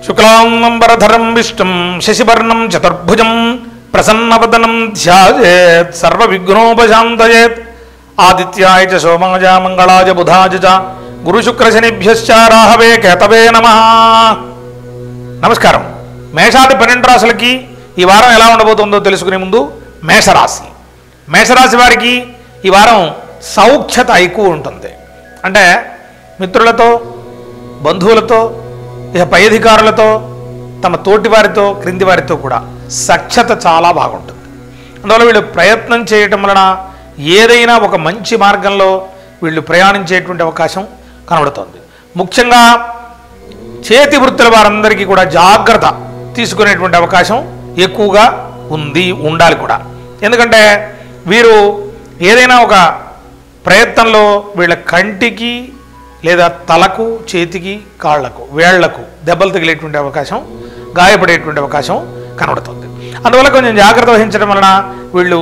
శుక్లాంబరధరం విష్ణుం శశివర్ణం చతుర్భుజం ప్రసన్నవదనం ధ్యాయేత్ సర్వవిఘ్నోపశాంతయేత్ ఆదిత్యాయ చ సోమాయ మంగళాయ బుధాయ చ గురుశుక్రశనిభ్యశ్చ రాహవే కేతవే నమ నమస్కారం మేషాది పన్నెండు రాశులకి ఈ వారం ఎలా ఉండబోతుందో తెలుసుకునే ముందు మేషరాశి మేషరాశి వారికి ఈ వారం సౌఖ్యత ఎక్కువ ఉంటుంది అంటే మిత్రులతో బంధువులతో ఇక పై అధికారులతో తమ తోటి వారితో క్రింది వారితో కూడా సఖ్యత చాలా బాగుంటుంది అందువల్ల వీళ్ళు ప్రయత్నం చేయటం వలన ఏదైనా ఒక మంచి మార్గంలో వీళ్ళు ప్రయాణించేటువంటి అవకాశం కనబడుతోంది ముఖ్యంగా చేతి వృత్తుల వారందరికీ కూడా జాగ్రత్త తీసుకునేటువంటి అవకాశం ఎక్కువగా ఉంది ఉండాలి కూడా ఎందుకంటే వీరు ఏదైనా ఒక ప్రయత్నంలో వీళ్ళ కంటికి లేదా తలకు చేతికి కాళ్లకు వేళ్లకు దెబ్బలు తగిలేటువంటి అవకాశం గాయపడేటువంటి అవకాశం కనబడుతుంది అందువల్ల కొంచెం జాగ్రత్త వహించడం వలన వీళ్ళు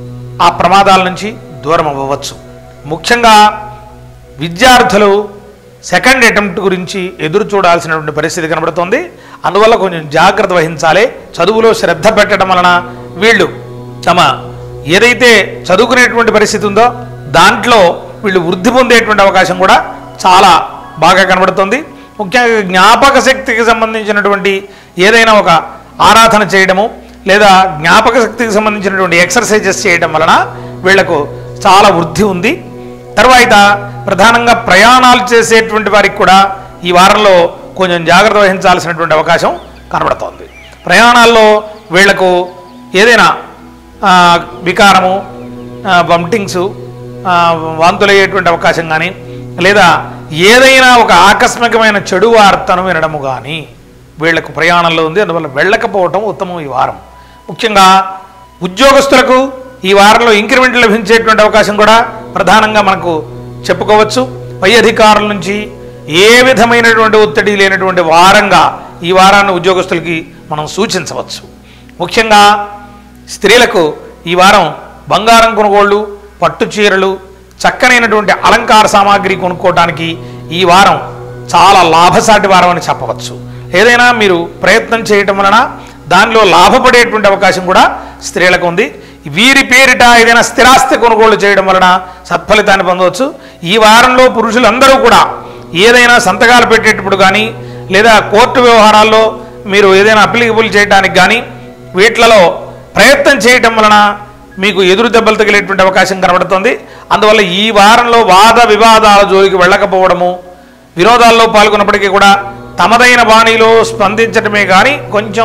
ఆ ప్రమాదాల నుంచి దూరం అవ్వవచ్చు ముఖ్యంగా విద్యార్థులు సెకండ్ అటెంప్ట్ గురించి ఎదురు చూడాల్సినటువంటి పరిస్థితి కనబడుతోంది అందువల్ల కొంచెం జాగ్రత్త వహించాలి చదువులో శ్రద్ధ పెట్టడం వలన వీళ్ళు తమ ఏదైతే చదువుకునేటువంటి పరిస్థితి ఉందో దాంట్లో వీళ్ళు వృద్ధి పొందేటువంటి అవకాశం కూడా చాలా బాగా కనబడుతుంది ముఖ్యంగా జ్ఞాపక శక్తికి సంబంధించినటువంటి ఏదైనా ఒక ఆరాధన చేయడము లేదా జ్ఞాపక శక్తికి సంబంధించినటువంటి ఎక్సర్సైజెస్ చేయడం వలన వీళ్లకు చాలా వృద్ధి ఉంది తర్వాత ప్రధానంగా ప్రయాణాలు చేసేటువంటి వారికి కూడా ఈ వారంలో కొంచెం జాగ్రత్త వహించాల్సినటువంటి అవకాశం కనబడుతోంది ప్రయాణాల్లో వీళ్లకు ఏదైనా ఆ, వికారము వంటింగ్స్ వాంతులయ్యేటువంటి అవకాశం కానీ లేదా ఏదైనా ఒక ఆకస్మికమైన చెడు వార్తను వినడము కానీ వీళ్లకు ప్రయాణంలో ఉంది అందువల్ల వెళ్ళకపోవటం ఉత్తమం ఈ వారం ముఖ్యంగా ఉద్యోగస్తులకు ఈ వారంలో ఇంక్రిమెంట్ లభించేటువంటి అవకాశం కూడా ప్రధానంగా మనకు చెప్పుకోవచ్చు పై అధికారుల నుంచి ఏ విధమైనటువంటి ఒత్తిడి లేనటువంటి వారంగా ఈ వారాన్ని ఉద్యోగస్తులకి మనం సూచించవచ్చు ముఖ్యంగా స్త్రీలకు ఈ వారం బంగారం కొనుగోళ్ళు పట్టు చీరలు చక్కనైనటువంటి అలంకార సామాగ్రి కొనుక్కోవడానికి ఈ వారం చాలా లాభసాటి వారం అని చెప్పవచ్చు ఏదైనా మీరు ప్రయత్నం చేయటం వలన దానిలో లాభపడేటువంటి అవకాశం కూడా స్త్రీలకు ఉంది వీరి పేరిట ఏదైనా స్థిరాస్తి కొనుగోలు చేయడం వలన సత్ఫలితాన్ని పొందవచ్చు ఈ వారంలో పురుషులందరూ కూడా ఏదైనా సంతకాలు పెట్టేటప్పుడు కానీ లేదా కోర్టు వ్యవహారాల్లో మీరు ఏదైనా అప్లికబుల్ చేయడానికి కానీ వీటిలలో ప్రయత్నం చేయటం వలన మీకు ఎదురు దెబ్బలు తగిలేటువంటి అవకాశం కనబడుతుంది అందువల్ల ఈ వారంలో వాద వివాదాల జోలికి వెళ్ళకపోవడము వినోదాల్లో పాల్గొన్నప్పటికీ కూడా తమదైన బాణీలో స్పందించడమే కానీ కొంచెం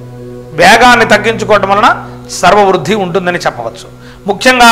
వేగాన్ని తగ్గించుకోవటం వలన సర్వవృద్ధి ఉంటుందని చెప్పవచ్చు ముఖ్యంగా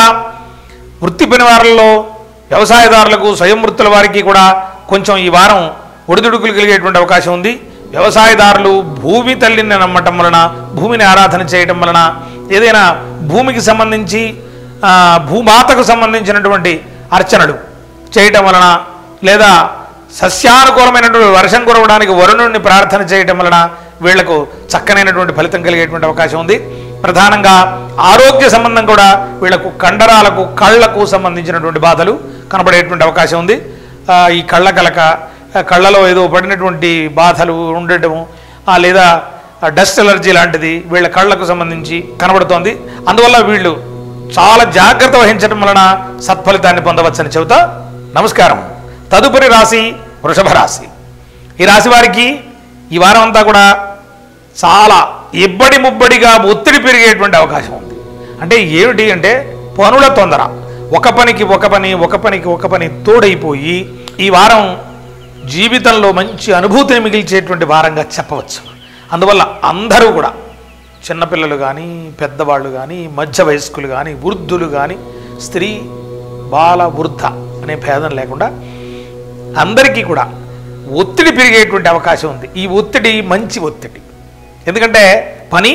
వృత్తి పని వారంలో వ్యవసాయదారులకు స్వయం వృత్తుల వారికి కూడా కొంచెం ఈ వారం ఒడిదుడుకులు కలిగేటువంటి అవకాశం ఉంది వ్యవసాయదారులు భూమి తల్లిని నమ్మటం వలన భూమిని ఆరాధన చేయటం వలన ఏదైనా భూమికి సంబంధించి ఆ, భూమాతకు సంబంధించినటువంటి అర్చనలు చేయటం వలన లేదా సస్యానుకూలమైనటువంటి వర్షం కురవడానికి వరుణుడిని ప్రార్థన చేయటం వలన వీళ్లకు చక్కనైనటువంటి ఫలితం కలిగేటువంటి అవకాశం ఉంది ప్రధానంగా ఆరోగ్య సంబంధం కూడా వీళ్లకు కండరాలకు కళ్ళకు సంబంధించినటువంటి బాధలు కనబడేటువంటి అవకాశం ఉంది ఆ, ఈ కళ్ళ కలక ఆ, కళ్ళలో ఏదో పడినటువంటి బాధలు ఉండటము ఆ, లేదా డస్ట్ ఎలర్జీ లాంటిది వీళ్ళ కళ్ళకు సంబంధించి కనబడుతోంది అందువల్ల వీళ్ళు చాలా జాగ్రత్త వహించడం వలన సత్ఫలితాన్ని పొందవచ్చని చెబుతా నమస్కారం తదుపరి రాశి వృషభ రాశి ఈ రాశి వారికి ఈ వారం అంతా కూడా చాలా ఇబ్బడి ముబ్బడిగా ఒత్తిడి పెరిగేటువంటి అవకాశం ఉంది అంటే ఏమిటి అంటే పనుల తొందర ఒక పనికి ఒక పని ఒక పనికి ఒక పని తోడైపోయి ఈ వారం జీవితంలో మంచి అనుభూతిని మిగిల్చేటువంటి వారంగా చెప్పవచ్చు అందువల్ల అందరూ కూడా చిన్నపిల్లలు కానీ పెద్దవాళ్ళు కానీ మధ్య వయస్కులు కానీ వృద్ధులు కానీ స్త్రీ బాల వృద్ధ అనే భేదం లేకుండా అందరికీ కూడా ఒత్తిడి పెరిగేటువంటి అవకాశం ఉంది ఈ ఒత్తిడి మంచి ఒత్తిడి ఎందుకంటే పని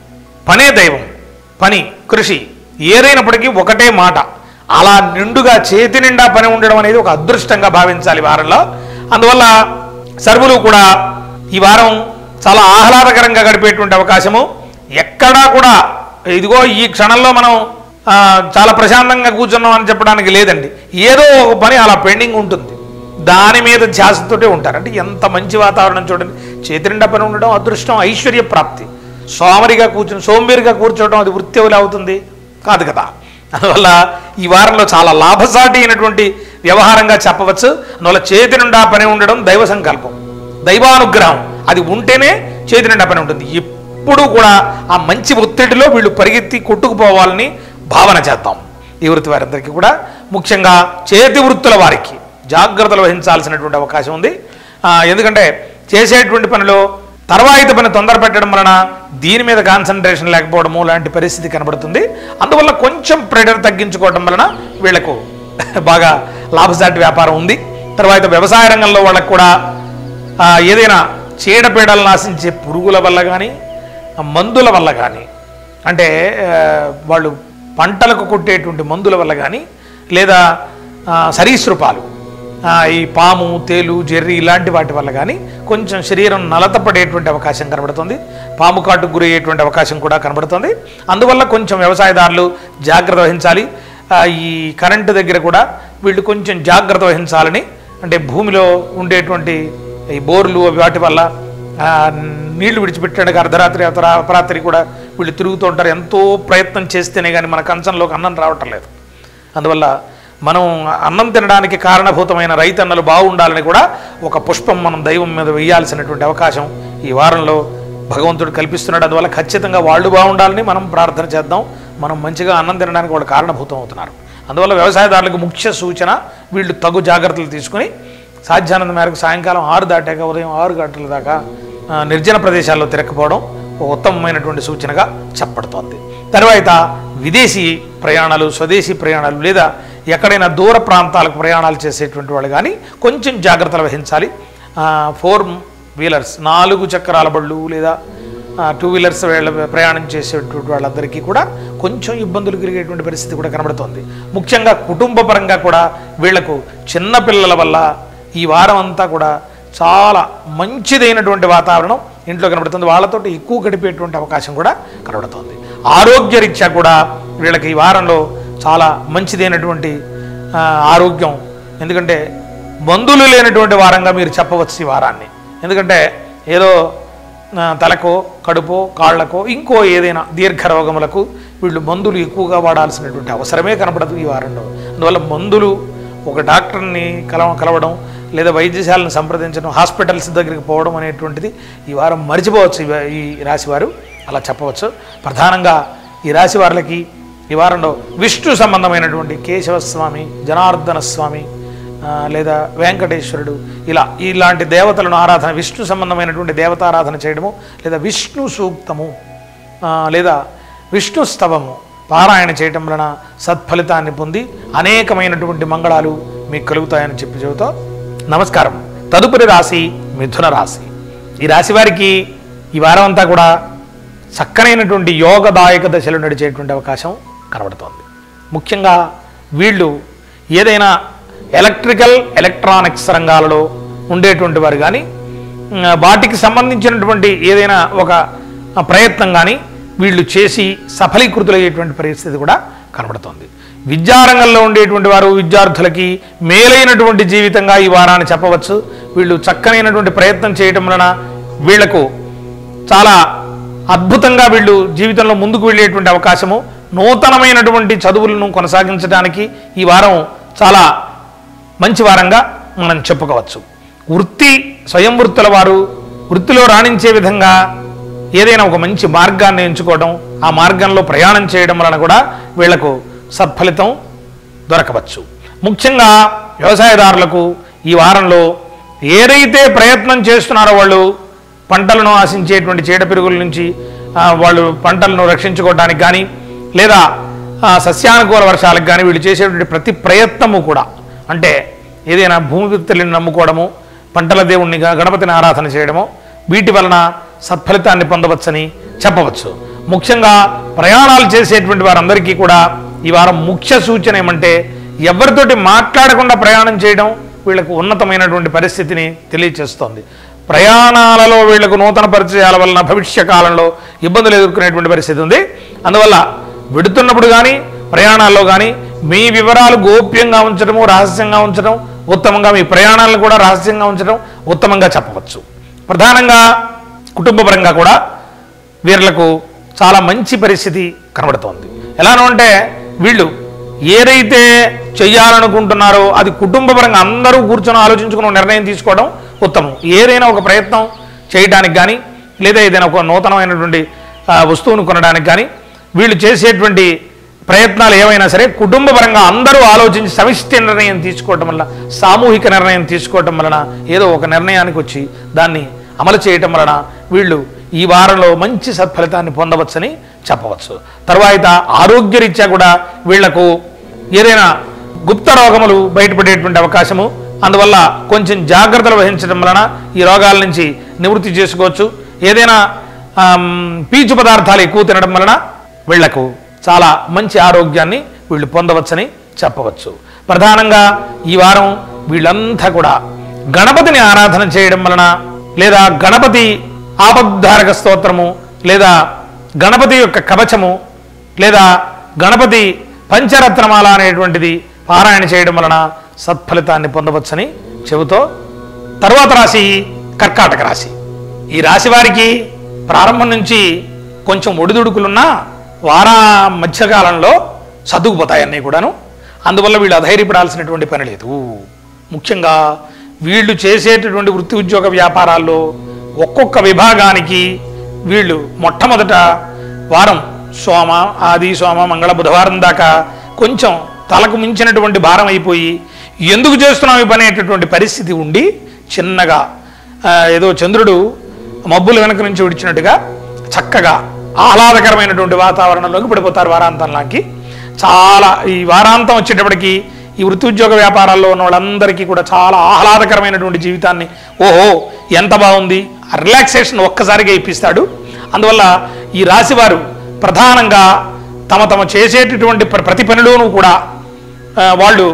పనే దైవం పని కృషి ఏదైనప్పటికీ ఒకటే మాట అలా నిండుగా చేతి నిండా పని ఉండడం అనేది ఒక అదృష్టంగా భావించాలి ఈ వారంలో అందువల్ల సర్వులు కూడా ఈ వారం చాలా ఆహ్లాదకరంగా గడిపేటువంటి అవకాశము ఎక్కడా కూడా ఇదిగో ఈ క్షణంలో మనం ఆ, చాలా ప్రశాంతంగా కూర్చున్నాం అని చెప్పడానికి లేదండి ఏదో ఒక పని అలా పెండింగ్ ఉంటుంది దాని మీద ధ్యాసతోటే ఉంటారు అంటే ఎంత మంచి వాతావరణం చూడండి చేతి నిండా పని ఉండడం అదృష్టం ఐశ్వర్య ప్రాప్తి సోమరిగా కూర్చుని సోంబేరిగా కూర్చోవడం అది వృత్తి ఎలా అవుతుంది కాదు కదా అందువల్ల ఈ వారంలో చాలా లాభసాటి అయినటువంటి వ్యవహారంగా చెప్పవచ్చు అందువల్ల చేతి నిండా పని ఉండడం దైవ సంకల్పం దైవానుగ్రహం అది ఉంటేనే చేతి నిండా పని ఉంటుంది ఎప్పుడూ కూడా ఆ మంచి ఒత్తిడిలో వీళ్ళు పరిగెత్తి కొట్టుకుపోవాలని భావన చేద్దాం ఈ వృత్తి వారందరికీ కూడా ముఖ్యంగా చేతి వృత్తుల వారికి జాగ్రత్తలు వహించాల్సినటువంటి అవకాశం ఉంది ఆ, ఎందుకంటే చేసేటువంటి పనిలో తర్వాయిత పని తొందర పెట్టడం వలన దీని మీద కాన్సన్ట్రేషన్ లేకపోవడము లాంటి పరిస్థితి కనబడుతుంది అందువల్ల కొంచెం ప్రెడర్ తగ్గించుకోవడం వలన వీళ్లకు బాగా లాభసాటి వ్యాపారం ఉంది తర్వాత వ్యవసాయ రంగంలో వాళ్ళకు కూడా ఆ, ఏదైనా చీడపీడలను ఆశించే పురుగుల వల్ల కానీ మందుల వల్ల కానీ అంటే ఆ, వాళ్ళు పంటలకు కొట్టేటువంటి మందుల వల్ల కానీ లేదా ఆ, సరీసృపాలు ఆ, ఈ పాము తేలు జెర్రి ఇలాంటి వాటి వల్ల కానీ కొంచెం శరీరం నలతపడేటువంటి అవకాశం కనబడుతుంది పాము కాటుకు గురయ్యేటువంటి అవకాశం కూడా కనబడుతుంది అందువల్ల కొంచెం వ్యవసాయదారులు జాగ్రత్త వహించాలి ఆ, ఈ కరెంటు దగ్గర కూడా వీళ్ళు కొంచెం జాగ్రత్త వహించాలని అంటే భూమిలో ఉండేటువంటి ఈ బోర్లు అవి వాటి వల్ల ఆ, నీళ్లు విడిచిపెట్టడానికి అర్ధరాత్రి అర్ధరా- అపరాత్రి కూడా వీళ్ళు తిరుగుతూ ఉంటారు ఎంతో ప్రయత్నం చేస్తేనే కానీ మన కంచంలోకి అన్నం రావటం లేదు అందువల్ల మనం అన్నం తినడానికి కారణభూతమైన రైతన్నలు బాగుండాలని కూడా ఒక పుష్పం మనం దైవం మీద వేయాల్సినటువంటి అవకాశం ఈ వారంలో భగవంతుడు కల్పిస్తున్నాడు అందువల్ల ఖచ్చితంగా వాళ్ళు బాగుండాలని మనం ప్రార్థన చేద్దాం మనం మంచిగా అన్నం తినడానికి వాళ్ళు కారణభూతం అవుతున్నారు అందువల్ల వ్యవసాయదారులకు ముఖ్య సూచన వీళ్ళు తగు జాగ్రత్తలు తీసుకుని సాధ్యానంద మేరకు సాయంకాలం ఆరు దాటాక ఉదయం ఆరు గంటల దాకా ఆ, నిర్జన ప్రదేశాల్లో తిరగకపోవడం ఒక ఉత్తమమైనటువంటి సూచనగా చెప్పబడుతోంది తర్వాత విదేశీ ప్రయాణాలు స్వదేశీ ప్రయాణాలు లేదా ఎక్కడైనా దూర ప్రాంతాలకు ప్రయాణాలు చేసేటువంటి వాళ్ళు కానీ కొంచెం జాగ్రత్తలు వహించాలి ఫోర్ వీలర్స్ నాలుగు చక్రాల బళ్ళు లేదా టూ వీలర్స్ వీళ్ళ ప్రయాణం చేసేటువంటి వాళ్ళందరికీ కూడా కొంచెం ఇబ్బందులు కలిగేటువంటి పరిస్థితి కూడా కనబడుతోంది ముఖ్యంగా కుటుంబ పరంగా కూడా వీళ్లకు చిన్న పిల్లల వల్ల ఈ వారం అంతా కూడా చాలా మంచిదైనటువంటి వాతావరణం ఇంట్లో కనబడుతుంది వాళ్ళతోటి ఎక్కువ గడిపేటువంటి అవకాశం కూడా కనబడుతుంది ఆరోగ్యరీత్యా కూడా వీళ్ళకి ఈ వారంలో చాలా మంచిదైనటువంటి ఆ, ఆరోగ్యం ఎందుకంటే మందులు లేనటువంటి వారంగా మీరు చెప్పవచ్చు ఈ వారాన్ని ఎందుకంటే ఏదో ఆ, తలకో కడుపో కాళ్లకో ఇంకో ఏదైనా దీర్ఘ రోగములకు వీళ్ళు మందులు ఎక్కువగా వాడాల్సినటువంటి అవసరమే కనపడదు ఈ వారంలో అందువల్ల మందులు ఒక డాక్టర్ని కలవ కలవడం లేదా వైద్యశాలను సంప్రదించడం హాస్పిటల్స్ దగ్గరికి పోవడం అనేటువంటిది ఈ వారం మర్చిపోవచ్చు ఈ వా- ఈ రాశి వారు అలా చెప్పవచ్చు ప్రధానంగా ఈ రాశి వారులకి ఈ వారంలో విష్ణు సంబంధమైనటువంటి కేశవ స్వామి జనార్దన స్వామి ఆ, లేదా వెంకటేశ్వరుడు ఇలా ఇలాంటి దేవతలను ఆరాధన విష్ణు సంబంధమైనటువంటి దేవతారాధన చేయడము లేదా విష్ణు సూక్తము ఆ, లేదా విష్ణు స్తవము పారాయణ చేయటం వలన సత్ఫలితాన్ని పొంది అనేకమైనటువంటి మంగళాలు మీకు కలుగుతాయని చెప్పి చెబుతా నమస్కారం తదుపరి రాశి మిథున రాశి ఈ రాశి వారికి ఈ వారం అంతా కూడా చక్కనైనటువంటి యోగదాయక దశలు నడిచేటువంటి అవకాశం కనబడుతోంది ముఖ్యంగా వీళ్ళు ఏదైనా ఎలక్ట్రికల్ ఎలక్ట్రానిక్స్ రంగాలలో ఉండేటువంటి వారు కానీ ఉమ్, వాటికి సంబంధించినటువంటి ఏదైనా ఒక ప్రయత్నం కానీ వీళ్ళు చేసి సఫలీకృతులయ్యేటువంటి పరిస్థితి కూడా కనబడుతోంది విద్యారంగంలో ఉండేటువంటి వారు విద్యార్థులకి మేలైనటువంటి జీవితంగా ఈ వారాన్ని చెప్పవచ్చు వీళ్ళు చక్కనైనటువంటి ప్రయత్నం చేయటం వలన వీళ్లకు చాలా అద్భుతంగా వీళ్ళు జీవితంలో ముందుకు వెళ్ళేటువంటి అవకాశము నూతనమైనటువంటి చదువులను కొనసాగించడానికి ఈ వారం చాలా మంచి వారంగా మనం చెప్పుకోవచ్చు వృత్తి స్వయం వృత్తుల వారు వృత్తిలో రాణించే విధంగా ఏదైనా ఒక మంచి మార్గాన్ని ఎంచుకోవడం ఆ మార్గంలో ప్రయాణం చేయడం వలన కూడా వీళ్లకు సత్ఫలితం దొరకవచ్చు ముఖ్యంగా వ్యవసాయదారులకు ఈ వారంలో ఏదైతే ప్రయత్నం చేస్తున్నారో వాళ్ళు పంటలను ఆశించేటువంటి చీడపిరుగుల నుంచి ఆ, వాళ్ళు పంటలను రక్షించుకోవడానికి కానీ లేదా ఆ, సస్యానుకూల వర్షాలకు కానీ వీళ్ళు చేసేటువంటి ప్రతి ప్రయత్నము కూడా అంటే ఏదైనా భూమి తల్లిని నమ్ముకోవడము పంటల దేవుణ్ణి గా- గణపతిని ఆరాధన చేయడము వీటి వలన సత్ఫలితాన్ని పొందవచ్చని చెప్పవచ్చు ముఖ్యంగా ప్రయాణాలు చేసేటువంటి వారందరికీ కూడా ఈ వారం ముఖ్య సూచన ఏమంటే ఎవరితోటి మాట్లాడకుండా ప్రయాణం చేయడం వీళ్ళకు ఉన్నతమైనటువంటి పరిస్థితిని తెలియచేస్తోంది ప్రయాణాలలో వీళ్లకు నూతన పరిచయాల వలన భవిష్య కాలంలో ఇబ్బందులు ఎదుర్కొనేటువంటి పరిస్థితి ఉంది అందువల్ల విడుతున్నప్పుడు కానీ ప్రయాణాల్లో కానీ మీ వివరాలు గోప్యంగా ఉంచడము రహస్యంగా ఉంచడం ఉత్తమంగా మీ ప్రయాణాలను కూడా రహస్యంగా ఉంచడం ఉత్తమంగా చెప్పవచ్చు ప్రధానంగా కుటుంబపరంగా కూడా వీళ్ళకు చాలా మంచి పరిస్థితి కనబడుతోంది ఎలానో అంటే వీళ్ళు ఏదైతే చెయ్యాలనుకుంటున్నారో అది కుటుంబపరంగా అందరూ కూర్చొని ఆలోచించుకుని ఒక నిర్ణయం తీసుకోవడం ఉత్తమం ఏదైనా ఒక ప్రయత్నం చేయడానికి కానీ లేదా ఏదైనా ఒక నూతనమైనటువంటి ఆ, వస్తువును కొనడానికి కానీ వీళ్ళు చేసేటువంటి ప్రయత్నాలు ఏవైనా సరే కుటుంబపరంగా అందరూ ఆలోచించి సమిష్టి నిర్ణయం తీసుకోవటం వల్ల సామూహిక నిర్ణయం తీసుకోవటం వలన ఏదో ఒక నిర్ణయానికి వచ్చి దాన్ని అమలు చేయటం వలన వీళ్ళు ఈ వారంలో మంచి సత్ఫలితాన్ని పొందవచ్చని చెప్పవచ్చు తర్వాత ఆరోగ్యరీత్యా కూడా వీళ్లకు ఏదైనా గుప్త రోగములు బయటపడేటువంటి అవకాశము అందువల్ల కొంచెం జాగ్రత్తలు వహించడం వలన ఈ రోగాల నుంచి నివృత్తి చేసుకోవచ్చు ఏదైనా ఆమ్, పీచు పదార్థాలు ఎక్కువ తినడం వలన వీళ్లకు చాలా మంచి ఆరోగ్యాన్ని వీళ్ళు పొందవచ్చని చెప్పవచ్చు ప్రధానంగా ఈ వారం వీళ్ళంతా కూడా గణపతిని ఆరాధన చేయడం వలన లేదా గణపతి ఆపద్ధారక స్తోత్రము లేదా గణపతి యొక్క కవచము లేదా గణపతి పంచరత్నమాల అనేటువంటిది పారాయణ చేయడం వలన సత్ఫలితాన్ని పొందవచ్చని చెబుతూ తరువాత రాశి కర్కాటక రాశి ఈ రాశి వారికి ప్రారంభం నుంచి కొంచెం ఒడిదుడుకులున్నా వారా మధ్యకాలంలో సర్దుకుపోతాయన్నీ కూడాను అందువల్ల వీళ్ళు అధైర్యపడాల్సినటువంటి పని లేదు ముఖ్యంగా వీళ్ళు చేసేటటువంటి వృత్తి ఉద్యోగ వ్యాపారాల్లో ఒక్కొక్క విభాగానికి వీళ్ళు మొట్టమొదట వారం సోమ ఆది సోమ మంగళ బుధవారం దాకా కొంచెం తలకు మించినటువంటి భారం అయిపోయి ఎందుకు చేస్తున్నాం ఈ పని అనేటటువంటి పరిస్థితి ఉండి చిన్నగా ఆ, ఏదో చంద్రుడు మబ్బులు వెనక నుంచి విడిచినట్టుగా చక్కగా ఆహ్లాదకరమైనటువంటి వాతావరణంలోకి పడిపోతారు వారాంతంలోకి చాలా ఈ వారాంతం వచ్చేటప్పటికి ఈ వృత్తి ఉద్యోగ వ్యాపారాల్లో ఉన్న వాళ్ళందరికీ కూడా చాలా ఆహ్లాదకరమైనటువంటి జీవితాన్ని ఓహో ఎంత బాగుంది ఆ రిలాక్సేషన్ ఒక్కసారిగా ఇప్పిస్తాడు అందువల్ల ఈ రాశివారు ప్రధానంగా తమ తమ చేసేటటువంటి ప్ర- ప్రతి పనిలోనూ కూడా ఆ, వాళ్ళు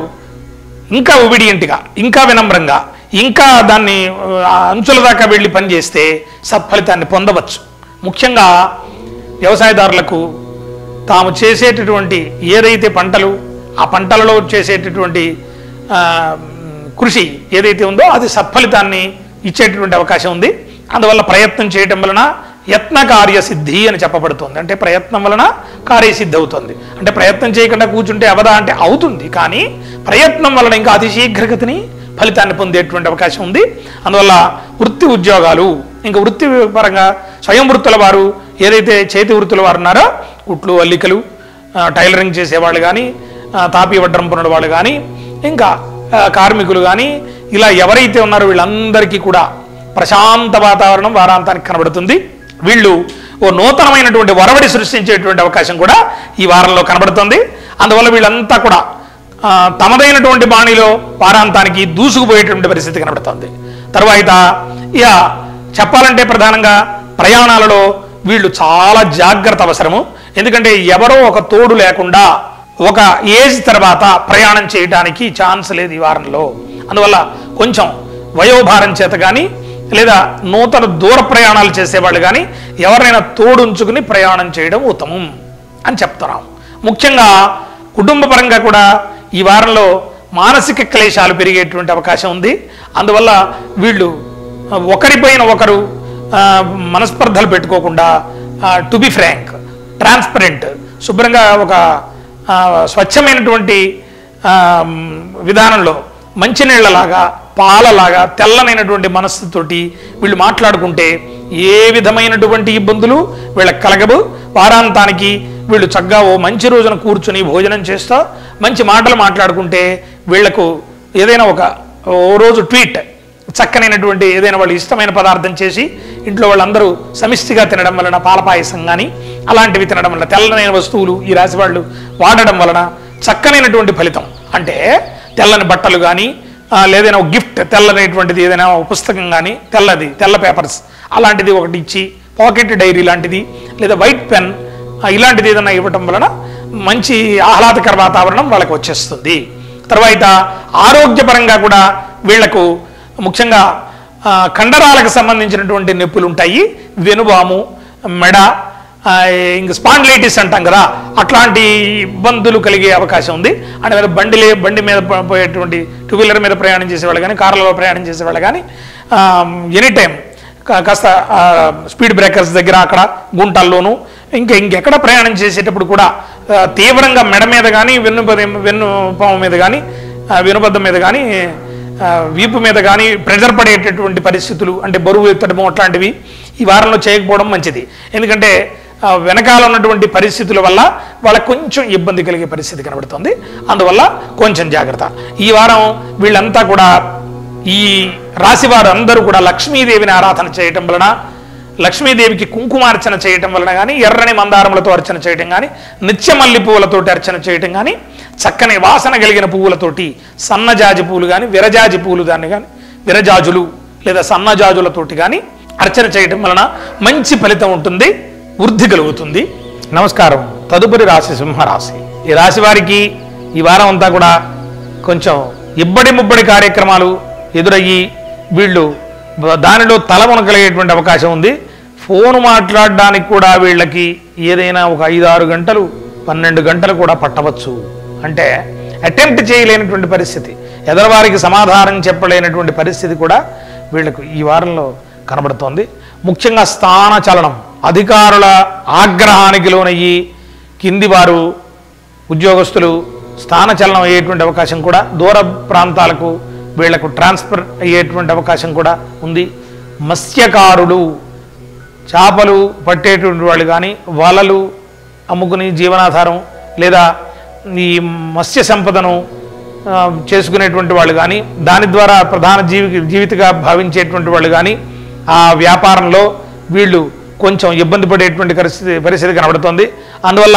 ఇంకా ఒబిడియంట్గా ఇంకా వినమ్రంగా ఇంకా దాన్ని ఆ, అంచుల దాకా వెళ్ళి పనిచేస్తే సత్ఫలితాన్ని పొందవచ్చు ముఖ్యంగా వ్యవసాయదారులకు తాము చేసేటటువంటి ఏదైతే పంటలు ఆ పంటలలో చేసేటటువంటి ఆ, మ్, కృషి ఏదైతే ఉందో అది సత్ఫలితాన్ని ఇచ్చేటటువంటి అవకాశం ఉంది అందువల్ల ప్రయత్నం చేయటం వలన యత్న కార్యసిద్ధి అని చెప్పబడుతుంది అంటే ప్రయత్నం వలన కార్యసిద్ధి అవుతుంది అంటే ప్రయత్నం చేయకుండా కూర్చుంటే అవదా అంటే అవుతుంది కానీ ప్రయత్నం వలన ఇంకా అతి శీఘ్రగతిని ఫలితాన్ని పొందేటువంటి అవకాశం ఉంది అందువల్ల వృత్తి ఉద్యోగాలు ఇంకా వృత్తి పరంగా స్వయం వృత్తుల వారు ఏదైతే చేతి వృత్తుల వారు ఉన్నారో కుట్లు అల్లికలు ఆ, టైలరింగ్ చేసేవాళ్ళు కానీ తాపి వడ్రం పనుల వాళ్ళు కానీ ఇంకా ఆ, కార్మికులు కానీ ఇలా ఎవరైతే ఉన్నారో వీళ్ళందరికీ కూడా ప్రశాంత వాతావరణం వారాంతానికి కనబడుతుంది వీళ్ళు ఓ నూతనమైనటువంటి వరవడి సృష్టించేటువంటి అవకాశం కూడా ఈ వారంలో కనబడుతుంది అందువల్ల వీళ్ళంతా కూడా ఆ, తమదైనటువంటి బాణిలో వారాంతానికి దూసుకుపోయేటువంటి పరిస్థితి కనబడుతుంది తర్వాత ఇక చెప్పాలంటే ప్రధానంగా ప్రయాణాలలో వీళ్ళు చాలా జాగ్రత్త అవసరము ఎందుకంటే ఎవరో ఒక తోడు లేకుండా ఒక ఏజ్ తర్వాత ప్రయాణం చేయడానికి ఛాన్స్ లేదు ఈ వారంలో అందువల్ల కొంచెం వయోభారం చేత కానీ లేదా నూతన దూర ప్రయాణాలు చేసేవాళ్ళు కానీ ఎవరైనా తోడుంచుకుని ప్రయాణం చేయడం ఉత్తమం అని చెప్తున్నాం ముఖ్యంగా కుటుంబ పరంగా కూడా ఈ వారంలో మానసిక క్లేశాలు పెరిగేటువంటి అవకాశం ఉంది అందువల్ల వీళ్ళు ఒకరిపైన ఒకరు ఆ, మనస్పర్ధలు పెట్టుకోకుండా టు బి ఫ్రాంక్ ట్రాన్స్పరెంట్ శుభ్రంగా ఒక ఆ, స్వచ్ఛమైనటువంటి ఆ, మ్, విధానంలో మంచినీళ్ళలాగా పాలలాగా తెల్లనైనటువంటి మనస్సుతోటి వీళ్ళు మాట్లాడుకుంటే ఏ విధమైనటువంటి ఇబ్బందులు వీళ్ళకి కలగవు వారాంతానికి వీళ్ళు చక్కగా ఓ మంచి రోజున కూర్చుని భోజనం చేస్తా మంచి మాటలు మాట్లాడుకుంటే వీళ్లకు ఏదైనా ఒక ఓ రోజు ట్వీట్ చక్కనైనటువంటి ఏదైనా వాళ్ళు ఇష్టమైన పదార్థం చేసి ఇంట్లో వాళ్ళందరూ సమిష్టిగా తినడం వలన పాలపాయసం కానీ అలాంటివి తినడం వలన తెల్లనైన వస్తువులు ఈ రాశి వాళ్ళు వాడడం వలన చక్కనైనటువంటి ఫలితం అంటే తెల్లని బట్టలు కానీ లేదైనా ఒక గిఫ్ట్ తెల్లనైనటువంటిది ఏదైనా ఒక పుస్తకం కానీ తెల్లది తెల్ల పేపర్స్ అలాంటిది ఒకటి ఇచ్చి పాకెట్ డైరీ లాంటిది లేదా వైట్ పెన్ ఇలాంటిది ఏదైనా ఇవ్వటం వలన మంచి ఆహ్లాదకర వాతావరణం వాళ్ళకి వచ్చేస్తుంది తర్వాత ఆరోగ్యపరంగా కూడా వీళ్లకు ముఖ్యంగా ఆ, కండరాలకు సంబంధించినటువంటి నొప్పులు ఉంటాయి వెనుబాము మెడ ఆ, ఇంక స్పాండిలైటిస్ అంటాం కదా అట్లాంటి ఇబ్బందులు కలిగే అవకాశం ఉంది అంటే మీరు బండి లే బండి మీద పో- పోయేటువంటి టూ వీలర్ మీద ప్రయాణం చేసేవాళ్ళు కానీ కార్లలో ప్రయాణం చేసేవాళ్ళు కానీ ఎనీ టైం కాస్త ఆ, స్పీడ్ బ్రేకర్స్ దగ్గర అక్కడ గుంటల్లోనూ ఇంకా ఇంకెక్కడ ప్రయాణం చేసేటప్పుడు కూడా ఆ, తీవ్రంగా మెడ మీద కానీ వెన్ను వెన్ను పాము మీద కానీ వెనుబద్దం మీద కానీ ఆ, వీపు మీద కానీ ప్రెజర్ పడేటటువంటి పరిస్థితులు అంటే బరువు ఎత్తడము అట్లాంటివి ఈ వారంలో చేయకపోవడం మంచిది ఎందుకంటే ఆ, వెనకాల ఉన్నటువంటి పరిస్థితుల వల్ల వాళ్ళకి కొంచెం ఇబ్బంది కలిగే పరిస్థితి కనబడుతుంది అందువల్ల కొంచెం జాగ్రత్త ఈ వారం వీళ్ళంతా కూడా ఈ రాశి వారు అందరూ కూడా లక్ష్మీదేవిని ఆరాధన చేయటం వలన లక్ష్మీదేవికి కుంకుమార్చన చేయటం వలన కానీ ఎర్రని మందారములతో అర్చన చేయటం కానీ నిత్యమల్లి పువ్వులతోటి అర్చన చేయటం కానీ చక్కని వాసన కలిగిన పువ్వులతోటి సన్నజాజి పువ్వులు కానీ విరజాజి పువ్వులు దాన్ని కానీ విరజాజులు లేదా సన్నజాజులతోటి కానీ అర్చన చేయటం వలన మంచి ఫలితం ఉంటుంది వృద్ధి కలుగుతుంది నమస్కారం తదుపరి రాశి సింహరాశి ఈ రాశి వారికి ఈ వారం అంతా కూడా కొంచెం ఇబ్బడి ముబ్బడి కార్యక్రమాలు ఎదురయ్యి వీళ్ళు దానిలో తలమునకలిగేటువంటి అవకాశం ఉంది ఫోన్ మాట్లాడడానికి కూడా వీళ్ళకి ఏదైనా ఒక ఐదు ఆరు గంటలు పన్నెండు గంటలు కూడా పట్టవచ్చు అంటే అటెంప్ట్ చేయలేనటువంటి పరిస్థితి ఎదరవారికి సమాధానం చెప్పలేనటువంటి పరిస్థితి కూడా వీళ్ళకు ఈ వారంలో కనబడుతోంది ముఖ్యంగా స్థాన చలనం అధికారుల ఆగ్రహానికి లోనయ్యి కింది వారు ఉద్యోగస్తులు స్థానచలనం అయ్యేటువంటి అవకాశం కూడా దూర ప్రాంతాలకు వీళ్లకు ట్రాన్స్ఫర్ అయ్యేటువంటి అవకాశం కూడా ఉంది మత్స్యకారులు చేపలు పట్టేటువంటి వాళ్ళు కానీ వలలు అమ్ముకుని జీవనాధారం లేదా ఈ మత్స్య సంపదను ఆ, చేసుకునేటువంటి వాళ్ళు కానీ దాని ద్వారా ప్రధాన జీవి జీవితగా భావించేటువంటి వాళ్ళు కానీ ఆ వ్యాపారంలో వీళ్ళు కొంచెం ఇబ్బంది పడేటువంటి పరిస్థితి పరిస్థితి కనబడుతోంది అందువల్ల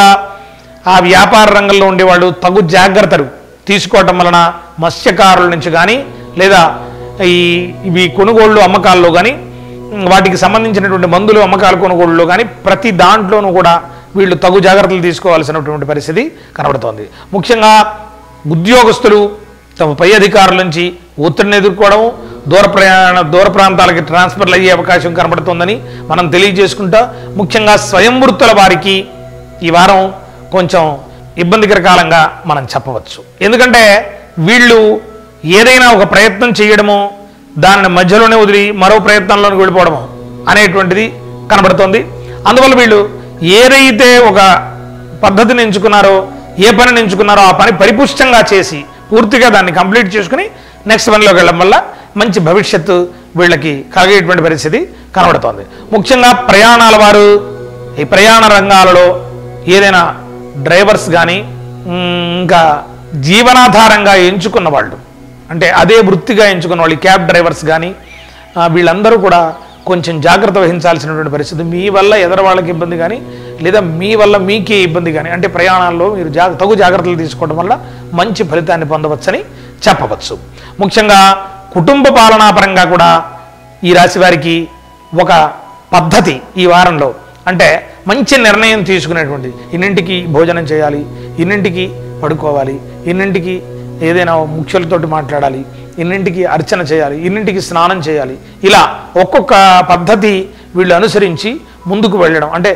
ఆ వ్యాపార రంగంలో ఉండేవాళ్ళు తగు జాగ్రత్తలు తీసుకోవటం వలన మత్స్యకారుల నుంచి కానీ లేదా ఈ ఇవి కొనుగోళ్ళు అమ్మకాల్లో కానీ వాటికి సంబంధించినటువంటి మందులు అమ్మకాలు కొనుగోళ్ళలో కానీ ప్రతి దాంట్లోనూ కూడా వీళ్ళు తగు జాగ్రత్తలు తీసుకోవాల్సినటువంటి పరిస్థితి కనబడుతోంది ముఖ్యంగా ఉద్యోగస్తులు తమ పై అధికారుల నుంచి ఒత్తిడిని ఎదుర్కోవడం దూర ప్రయాణ దూర ప్రాంతాలకి ట్రాన్స్ఫర్లు అయ్యే అవకాశం కనబడుతోందని మనం తెలియజేసుకుంటా ముఖ్యంగా స్వయం వృత్తుల వారికి ఈ వారం కొంచెం ఇబ్బందికర కాలంగా మనం చెప్పవచ్చు ఎందుకంటే వీళ్ళు ఏదైనా ఒక ప్రయత్నం చేయడమో దానిని మధ్యలోనే వదిలి మరో ప్రయత్నంలోకి వెళ్ళిపోవడము అనేటువంటిది కనబడుతోంది అందువల్ల వీళ్ళు ఏదైతే ఒక పద్ధతిని ఎంచుకున్నారో ఏ పనిని ఎంచుకున్నారో ఆ పని పరిపుష్టంగా చేసి పూర్తిగా దాన్ని కంప్లీట్ చేసుకుని నెక్స్ట్ పనిలోకి వెళ్ళడం వల్ల మంచి భవిష్యత్తు వీళ్ళకి కలిగేటువంటి పరిస్థితి కనబడుతోంది ముఖ్యంగా ప్రయాణాల వారు ఈ ప్రయాణ రంగాలలో ఏదైనా డ్రైవర్స్ కానీ ఇంకా జీవనాధారంగా ఎంచుకున్న వాళ్ళు అంటే అదే వృత్తిగా ఎంచుకున్న వాళ్ళు ఈ క్యాబ్ డ్రైవర్స్ కానీ ఆ, వీళ్ళందరూ కూడా కొంచెం జాగ్రత్త వహించాల్సినటువంటి పరిస్థితి మీ వల్ల ఎదర వాళ్ళకి ఇబ్బంది కానీ లేదా మీ వల్ల మీకే ఇబ్బంది కానీ అంటే ప్రయాణాల్లో మీరు జా తగు జాగ్రత్తలు తీసుకోవడం వల్ల మంచి ఫలితాన్ని పొందవచ్చని చెప్పవచ్చు ముఖ్యంగా కుటుంబ పాలనా పరంగా కూడా ఈ రాశి వారికి ఒక పద్ధతి ఈ వారంలో అంటే మంచి నిర్ణయం తీసుకునేటువంటి ఇన్నింటికి భోజనం చేయాలి ఇన్నింటికి పడుకోవాలి ఇన్నింటికి ఏదైనా ముఖ్యులతోటి మాట్లాడాలి ఇన్నింటికి అర్చన చేయాలి ఇన్నింటికి స్నానం చేయాలి ఇలా ఒక్కొక్క పద్ధతి వీళ్ళు అనుసరించి ముందుకు వెళ్ళడం అంటే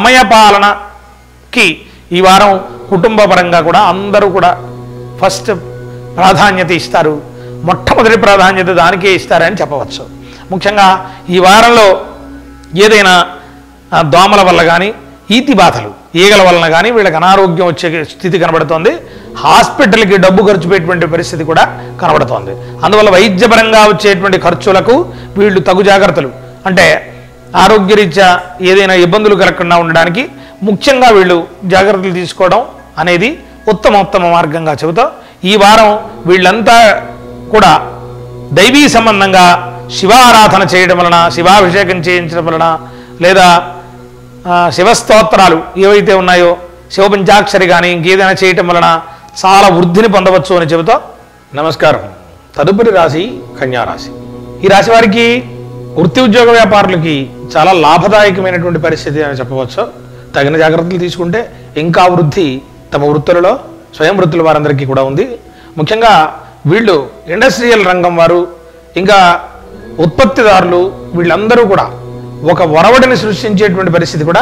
సమయపాలనకి ఈ వారం కుటుంబ పరంగా కూడా అందరూ కూడా ఫస్ట్ ప్రాధాన్యత ఇస్తారు మొట్టమొదటి ప్రాధాన్యత దానికే ఇస్తారని చెప్పవచ్చు ముఖ్యంగా ఈ వారంలో ఏదైనా ఆ, దోమల వల్ల కానీ ఈతి బాధలు ఈగల వలన కానీ వీళ్ళకి అనారోగ్యం వచ్చే స్థితి కనబడుతోంది హాస్పిటల్కి డబ్బు ఖర్చు పెట్టేటువంటి పరిస్థితి కూడా కనబడుతోంది అందువల్ల వైద్యపరంగా వచ్చేటువంటి ఖర్చులకు వీళ్ళు తగు జాగ్రత్తలు అంటే ఆరోగ్యరీత్యా ఏదైనా ఇబ్బందులు కలగకుండా ఉండడానికి ముఖ్యంగా వీళ్ళు జాగ్రత్తలు తీసుకోవడం అనేది ఉత్తమ ఉత్తమ మార్గంగా చెబుతాం ఈ వారం వీళ్ళంతా కూడా దైవీ సంబంధంగా శివారాధన చేయడం వలన శివాభిషేకం చేయించడం వలన లేదా ఆ, శివస్తోత్రాలు ఏవైతే ఉన్నాయో శివపంచాక్షరి కానీ ఇంకేదైనా చేయటం వలన చాలా వృద్ధిని పొందవచ్చు అని చెబుతా నమస్కారం తదుపరి రాశి కన్యారాశి ఈ రాశి వారికి వృత్తి ఉద్యోగ వ్యాపారులకి చాలా లాభదాయకమైనటువంటి పరిస్థితి అని చెప్పవచ్చు తగిన జాగ్రత్తలు తీసుకుంటే ఇంకా వృద్ధి తమ వృత్తులలో స్వయం వృత్తుల వారందరికీ కూడా ఉంది ముఖ్యంగా వీళ్ళు ఇండస్ట్రియల్ రంగం వారు ఇంకా ఉత్పత్తిదారులు వీళ్ళందరూ కూడా ఒక ఒరవడిని సృష్టించేటువంటి పరిస్థితి కూడా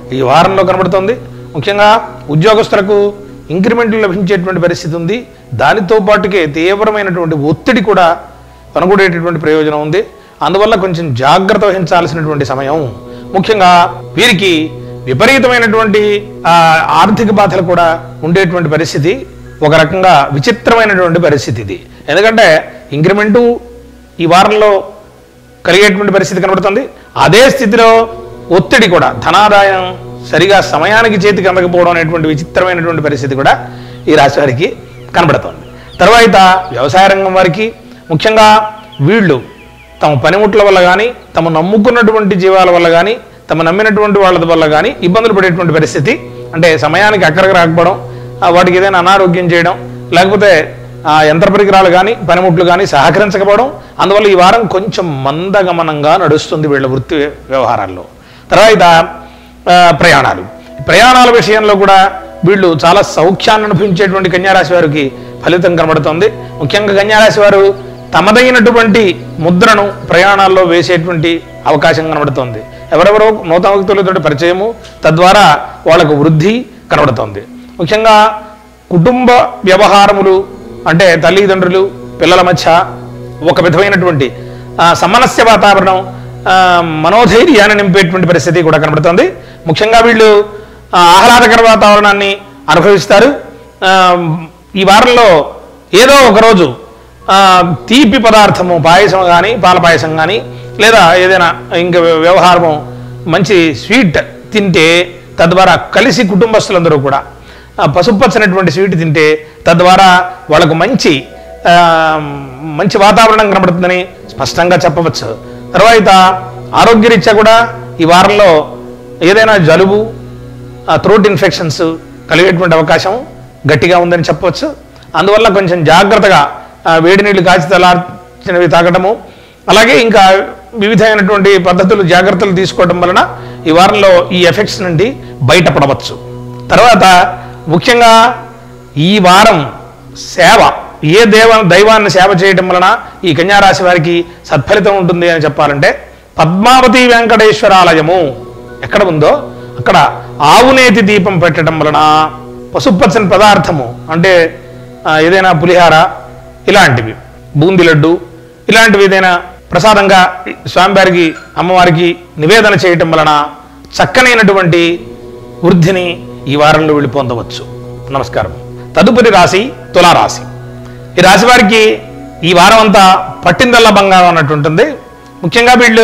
ఈ వారంలో కనబడుతోంది ముఖ్యంగా ఉద్యోగస్తులకు ఇంక్రిమెంట్లు లభించేటువంటి పరిస్థితి ఉంది దానితో పాటుకే తీవ్రమైనటువంటి ఒత్తిడి కూడా కనుగొనేటటువంటి ప్రయోజనం ఉంది అందువల్ల కొంచెం జాగ్రత్త వహించాల్సినటువంటి సమయం ముఖ్యంగా వీరికి విపరీతమైనటువంటి ఆ, ఆర్థిక బాధలు కూడా ఉండేటువంటి పరిస్థితి ఒక రకంగా విచిత్రమైనటువంటి పరిస్థితి ఇది ఎందుకంటే ఇంక్రిమెంటు ఈ వారంలో కలిగేటువంటి పరిస్థితి కనబడుతుంది అదే స్థితిలో ఒత్తిడి కూడా ధనాదాయం సరిగా సమయానికి చేతికి అందకపోవడం అనేటువంటి విచిత్రమైనటువంటి పరిస్థితి కూడా ఈ రాశి వారికి కనబడుతుంది తర్వాత వ్యవసాయ రంగం వారికి ముఖ్యంగా వీళ్ళు తమ పనిముట్ల వల్ల కానీ తమ నమ్ముకున్నటువంటి జీవాల వల్ల కానీ తమ నమ్మినటువంటి వాళ్ళ వల్ల కానీ ఇబ్బందులు పడేటువంటి పరిస్థితి అంటే సమయానికి అక్కడికి రాకపోవడం ఆ, వాటికి ఏదైనా అనారోగ్యం చేయడం లేకపోతే ఆ యంత్ర పరికరాలు కానీ పనిముట్లు కానీ సహకరించకపోవడం అందువల్ల ఈ వారం కొంచెం మందగమనంగా నడుస్తుంది వీళ్ళ వృత్తి వ్యవహారాల్లో తర్వాత ఆ, ప్రయాణాలు ప్రయాణాల విషయంలో కూడా వీళ్ళు చాలా సౌఖ్యాన్ని అనుభవించేటువంటి కన్యారాశి వారికి ఫలితం కనబడుతుంది ముఖ్యంగా కన్యారాశి వారు తమదైనటువంటి ముద్రను ప్రయాణాల్లో వేసేటువంటి అవకాశం కనబడుతుంది ఎవరెవరో నూతన వ్యక్తులతో పరిచయము తద్వారా వాళ్ళకు వృద్ధి కనబడుతుంది ముఖ్యంగా కుటుంబ వ్యవహారములు అంటే తల్లిదండ్రులు పిల్లల మధ్య ఒక విధమైనటువంటి ఆ, సమనస్య వాతావరణం ఆ, మనోధైర్యాన్ని నింపేటువంటి పరిస్థితి కూడా కనబడుతుంది ముఖ్యంగా వీళ్ళు ఆ, ఆహ్లాదకర వాతావరణాన్ని అనుభవిస్తారు ఆ, ఈ వారంలో ఏదో ఒక రోజు ఆ, తీపి పదార్థము పాయసం కానీ పాల పాయసం కానీ లేదా ఏదైనా ఇంకా వ్యవహారము మంచి స్వీట్ తింటే తద్వారా కలిసి కుటుంబస్తులందరూ కూడా ఆ, పసుపచ్చనటువంటి స్వీట్ తింటే తద్వారా వాళ్ళకు మంచి ఆ, మంచి వాతావరణం కనబడుతుందని స్పష్టంగా చెప్పవచ్చు తర్వాత ఆరోగ్యరీత్యా కూడా ఈ వారంలో ఏదైనా జలుబు థ్రోట్ ఇన్ఫెక్షన్స్ కలిగేటువంటి అవకాశం గట్టిగా ఉందని చెప్పవచ్చు అందువల్ల కొంచెం జాగ్రత్తగా ఆ, వేడి నీళ్లు కాచి తలార్చినవి తాగటము అలాగే ఇంకా వివిధమైనటువంటి పద్ధతులు జాగ్రత్తలు తీసుకోవడం వలన ఈ వారంలో ఈ ఎఫెక్ట్స్ నుండి బయటపడవచ్చు తర్వాత ముఖ్యంగా ఈ వారం సేవ ఏ దేవ దైవాన్ని సేవ చేయడం వలన ఈ కన్యారాశి వారికి సత్ఫలితం ఉంటుంది అని చెప్పాలంటే పద్మావతి వెంకటేశ్వరాలయము ఎక్కడ ఉందో అక్కడ ఆవునేతి దీపం పెట్టడం వలన పసుపచ్చని పదార్థము అంటే ఆ, ఏదైనా పులిహార ఇలాంటివి బూంది లడ్డు ఇలాంటివి ఏదైనా ప్రసాదంగా స్వామివారికి అమ్మవారికి నివేదన చేయటం వలన చక్కనైనటువంటి వృద్ధిని ఈ వారంలో వీళ్ళు పొందవచ్చు నమస్కారం తదుపరి రాశి తులారాశి ఈ రాశి వారికి ఈ వారం అంతా పట్టిందల్లా బంగారం అన్నట్టు ఉంటుంది ముఖ్యంగా వీళ్ళు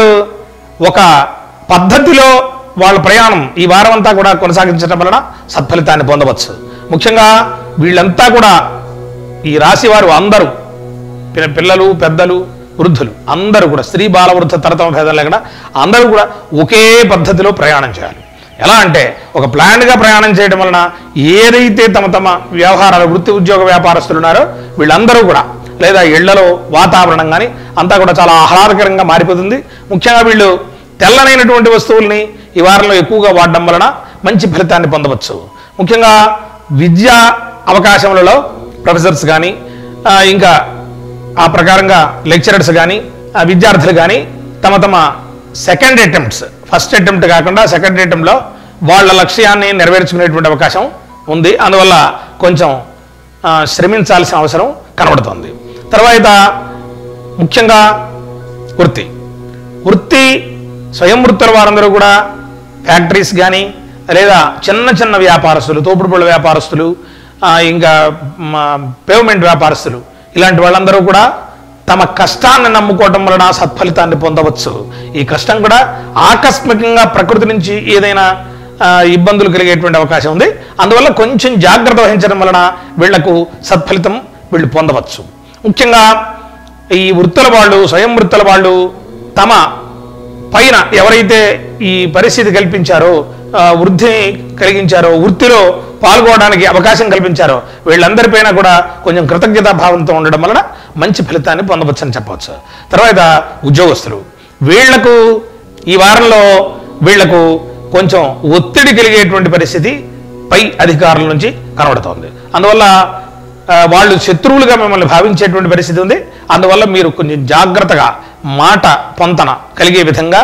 ఒక పద్ధతిలో వాళ్ళ ప్రయాణం ఈ వారం అంతా కూడా కొనసాగించడం వలన సత్ఫలితాన్ని పొందవచ్చు ముఖ్యంగా వీళ్ళంతా కూడా ఈ రాశి వారు అందరూ పిల్ల- పిల్లలు పెద్దలు వృద్ధులు అందరూ కూడా స్త్రీ బాల వృద్ధ తరతమ భేదం లేకుండా అందరూ కూడా ఒకే పద్ధతిలో ప్రయాణం చేయాలి ఎలా అంటే ఒక ప్లాన్గా ప్రయాణం చేయడం వలన ఏదైతే తమ తమ వ్యవహారాలు వృత్తి ఉద్యోగ వ్యాపారస్తులు ఉన్నారో వీళ్ళందరూ కూడా లేదా ఇళ్లలో వాతావరణం కానీ అంతా కూడా చాలా ఆహ్లాదకరంగా మారిపోతుంది ముఖ్యంగా వీళ్ళు తెల్లనైనటువంటి వస్తువుల్ని ఈ వారంలో ఎక్కువగా వాడడం వలన మంచి ఫలితాన్ని పొందవచ్చు ముఖ్యంగా విద్యా అవకాశములలో ప్రొఫెసర్స్ కానీ ఆ, ఇంకా ఆ ప్రకారంగా లెక్చరర్స్ కానీ ఆ విద్యార్థులు కానీ తమ తమ సెకండ్ అటెంప్ట్స్ ఫస్ట్ అటెంప్ట్ కాకుండా సెకండ్ అటెంప్ట్లో వాళ్ళ లక్ష్యాన్ని నెరవేర్చుకునేటువంటి అవకాశం ఉంది అందువల్ల కొంచెం ఆ, శ్రమించాల్సిన అవసరం కనబడుతుంది తర్వాత ముఖ్యంగా వృత్తి వృత్తి స్వయం వృత్తుల వారందరూ కూడా ఫ్యాక్టరీస్ కానీ లేదా చిన్న చిన్న వ్యాపారస్తులు తోపుడు పళ్ళ వ్యాపారస్తులు ఆ, ఇంకా పేమెంట్ వ్యాపారస్తులు ఇలాంటి వాళ్ళందరూ కూడా తమ కష్టాన్ని నమ్ముకోవటం వలన సత్ఫలితాన్ని పొందవచ్చు ఈ కష్టం కూడా ఆకస్మికంగా ప్రకృతి నుంచి ఏదైనా ఆ, ఇబ్బందులు కలిగేటువంటి అవకాశం ఉంది అందువల్ల కొంచెం జాగ్రత్త వహించడం వలన వీళ్లకు సత్ఫలితం వీళ్ళు పొందవచ్చు ముఖ్యంగా ఈ వృత్తుల వాళ్ళు స్వయం వృత్తుల వాళ్ళు తమ పైన ఎవరైతే ఈ పరిస్థితి కల్పించారో ఆ, వృద్ధిని కలిగించారో వృత్తిలో పాల్గొనడానికి అవకాశం కల్పించారో వీళ్ళందరిపైన కూడా కొంచెం కృతజ్ఞతా భావంతో ఉండడం వలన మంచి ఫలితాన్ని పొందవచ్చని చెప్పవచ్చు తర్వాత ఉద్యోగస్తులు వీళ్లకు ఈ వారంలో వీళ్లకు కొంచెం ఒత్తిడి కలిగేటువంటి పరిస్థితి పై అధికారుల నుంచి కనబడుతోంది అందువల్ల ఆ, వాళ్ళు శత్రువులుగా మిమ్మల్ని భావించేటువంటి పరిస్థితి ఉంది అందువల్ల మీరు కొంచెం జాగ్రత్తగా మాట పొంతన కలిగే విధంగా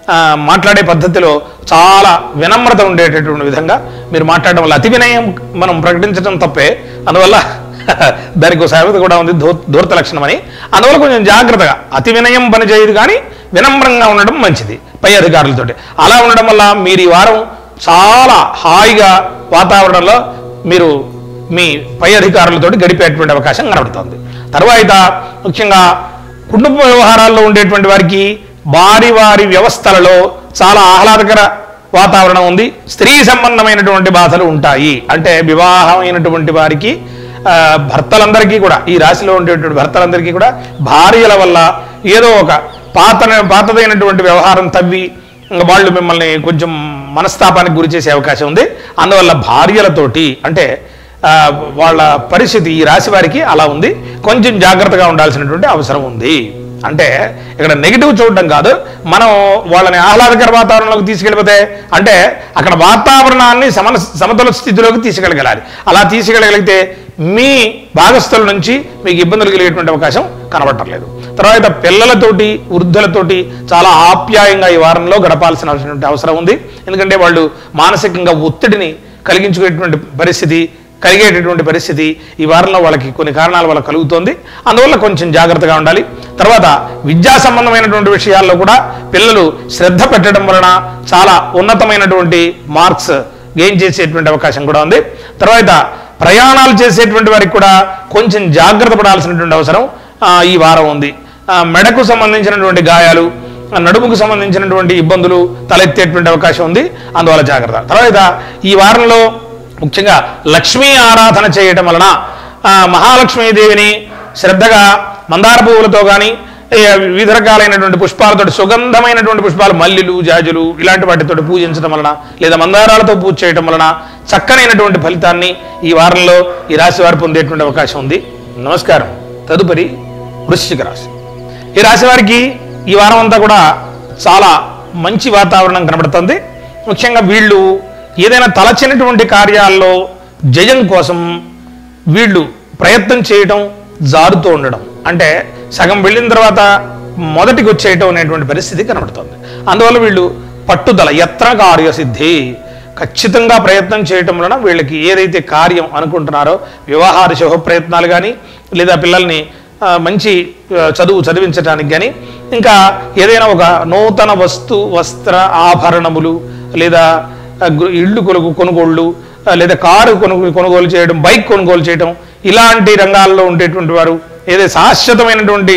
ఆ, మాట్లాడే పద్ధతిలో చాలా వినమ్రత ఉండేటటువంటి విధంగా మీరు మాట్లాడడం వల్ల అతి వినయం మనం ప్రకటించడం తప్పే అందువల్ల దానికి ఒక సామెత కూడా ఉంది ధూ ధూర్త లక్షణం అని అందువల్ల కొంచెం జాగ్రత్తగా అతి వినయం పని చేయదు కానీ వినమ్రంగా ఉండడం మంచిది పై అధికారులతోటి అలా ఉండడం వల్ల మీరు ఈ వారం చాలా హాయిగా వాతావరణంలో మీరు మీ పై అధికారులతోటి గడిపేటువంటి అవకాశం కనబడుతుంది తర్వాత ముఖ్యంగా కుటుంబ వ్యవహారాల్లో ఉండేటువంటి వారికి వారి వారి వ్యవస్థలలో చాలా ఆహ్లాదకర వాతావరణం ఉంది స్త్రీ సంబంధమైనటువంటి బాధలు ఉంటాయి అంటే వివాహమైనటువంటి వారికి ఆ, భర్తలందరికీ కూడా ఈ రాశిలో ఉండేటువంటి భర్తలందరికీ కూడా భార్యల వల్ల ఏదో ఒక పాత పాతదైనటువంటి వ్యవహారం తవ్వి ఇంకా వాళ్ళు మిమ్మల్ని కొంచెం మనస్తాపానికి గురి చేసే అవకాశం ఉంది అందువల్ల భార్యలతోటి అంటే ఆ, వాళ్ళ పరిస్థితి ఈ రాశి వారికి అలా ఉంది కొంచెం జాగ్రత్తగా ఉండాల్సినటువంటి అవసరం ఉంది అంటే ఇక్కడ నెగిటివ్ చూడడం కాదు మనం వాళ్ళని ఆహ్లాదకర వాతావరణంలోకి తీసుకెళ్ళిపోతే అంటే అక్కడ వాతావరణాన్ని సమన సమతుల స్థితిలోకి తీసుకెళ్ళగలాలి అలా తీసుకెళ్ళగలిగితే మీ భాగస్థుల నుంచి మీకు ఇబ్బందులు కలిగేటువంటి అవకాశం కనబడటం తర్వాత పిల్లలతోటి వృద్ధులతోటి చాలా ఆప్యాయంగా ఈ వారంలో గడపాల్సిన అవసరం ఉంది ఎందుకంటే వాళ్ళు మానసికంగా ఒత్తిడిని కలిగించుకునేటువంటి పరిస్థితి కలిగేటటువంటి పరిస్థితి ఈ వారంలో వాళ్ళకి కొన్ని కారణాల వల్ల కలుగుతోంది అందువల్ల కొంచెం జాగ్రత్తగా ఉండాలి తర్వాత విద్యా సంబంధమైనటువంటి విషయాల్లో కూడా పిల్లలు శ్రద్ధ పెట్టడం వలన చాలా ఉన్నతమైనటువంటి మార్క్స్ గెయిన్ చేసేటువంటి అవకాశం కూడా ఉంది తర్వాత ప్రయాణాలు చేసేటువంటి వారికి కూడా కొంచెం జాగ్రత్త పడాల్సినటువంటి అవసరం ఆ, ఈ వారం ఉంది ఆ, మెడకు సంబంధించినటువంటి గాయాలు ఆ, నడుముకు సంబంధించినటువంటి ఇబ్బందులు తలెత్తేటువంటి అవకాశం ఉంది అందువల్ల జాగ్రత్త తర్వాత ఈ వారంలో ముఖ్యంగా లక్ష్మీ ఆరాధన చేయటం వలన ఆ, మహాలక్ష్మీదేవిని శ్రద్ధగా మందార పువ్వులతో కానీ వివిధ రకాలైనటువంటి పుష్పాలతో సుగంధమైనటువంటి పుష్పాలు మల్లిలు జాజులు ఇలాంటి వాటితో పూజించడం వలన లేదా మందారాలతో పూజ చేయటం వలన చక్కనైనటువంటి ఫలితాన్ని ఈ వారంలో ఈ రాశి వారు పొందేటువంటి అవకాశం ఉంది నమస్కారం తదుపరి వృశ్చిక రాశి ఈ రాశి వారికి ఈ వారం అంతా కూడా చాలా మంచి వాతావరణం కనబడుతుంది ముఖ్యంగా వీళ్ళు ఏదైనా తలచినటువంటి కార్యాల్లో జయం కోసం వీళ్ళు ప్రయత్నం చేయటం జారుతూ ఉండడం అంటే సగం వెళ్ళిన తర్వాత మొదటికి వచ్చేయటం అనేటువంటి పరిస్థితి కనబడుతుంది అందువల్ల వీళ్ళు పట్టుదల యత్న కార్యసిద్ధి ఖచ్చితంగా ప్రయత్నం చేయటం వలన వీళ్ళకి ఏదైతే కార్యం అనుకుంటున్నారో వివాహార శుభ ప్రయత్నాలు కానీ లేదా పిల్లల్ని ఆ, మంచి ఆ, చదువు చదివించడానికి కానీ ఇంకా ఏదైనా ఒక నూతన వస్తు వస్త్ర ఆభరణములు లేదా ఆ, గు- ఇళ్ళు కొనుగో కొనుగోళ్ళు ఆ, లేదా కారు కొనుగో కొనుగోలు చేయడం బైక్ కొనుగోలు చేయడం ఇలాంటి రంగాల్లో ఉండేటువంటి వారు ఏదైతే శాశ్వతమైనటువంటి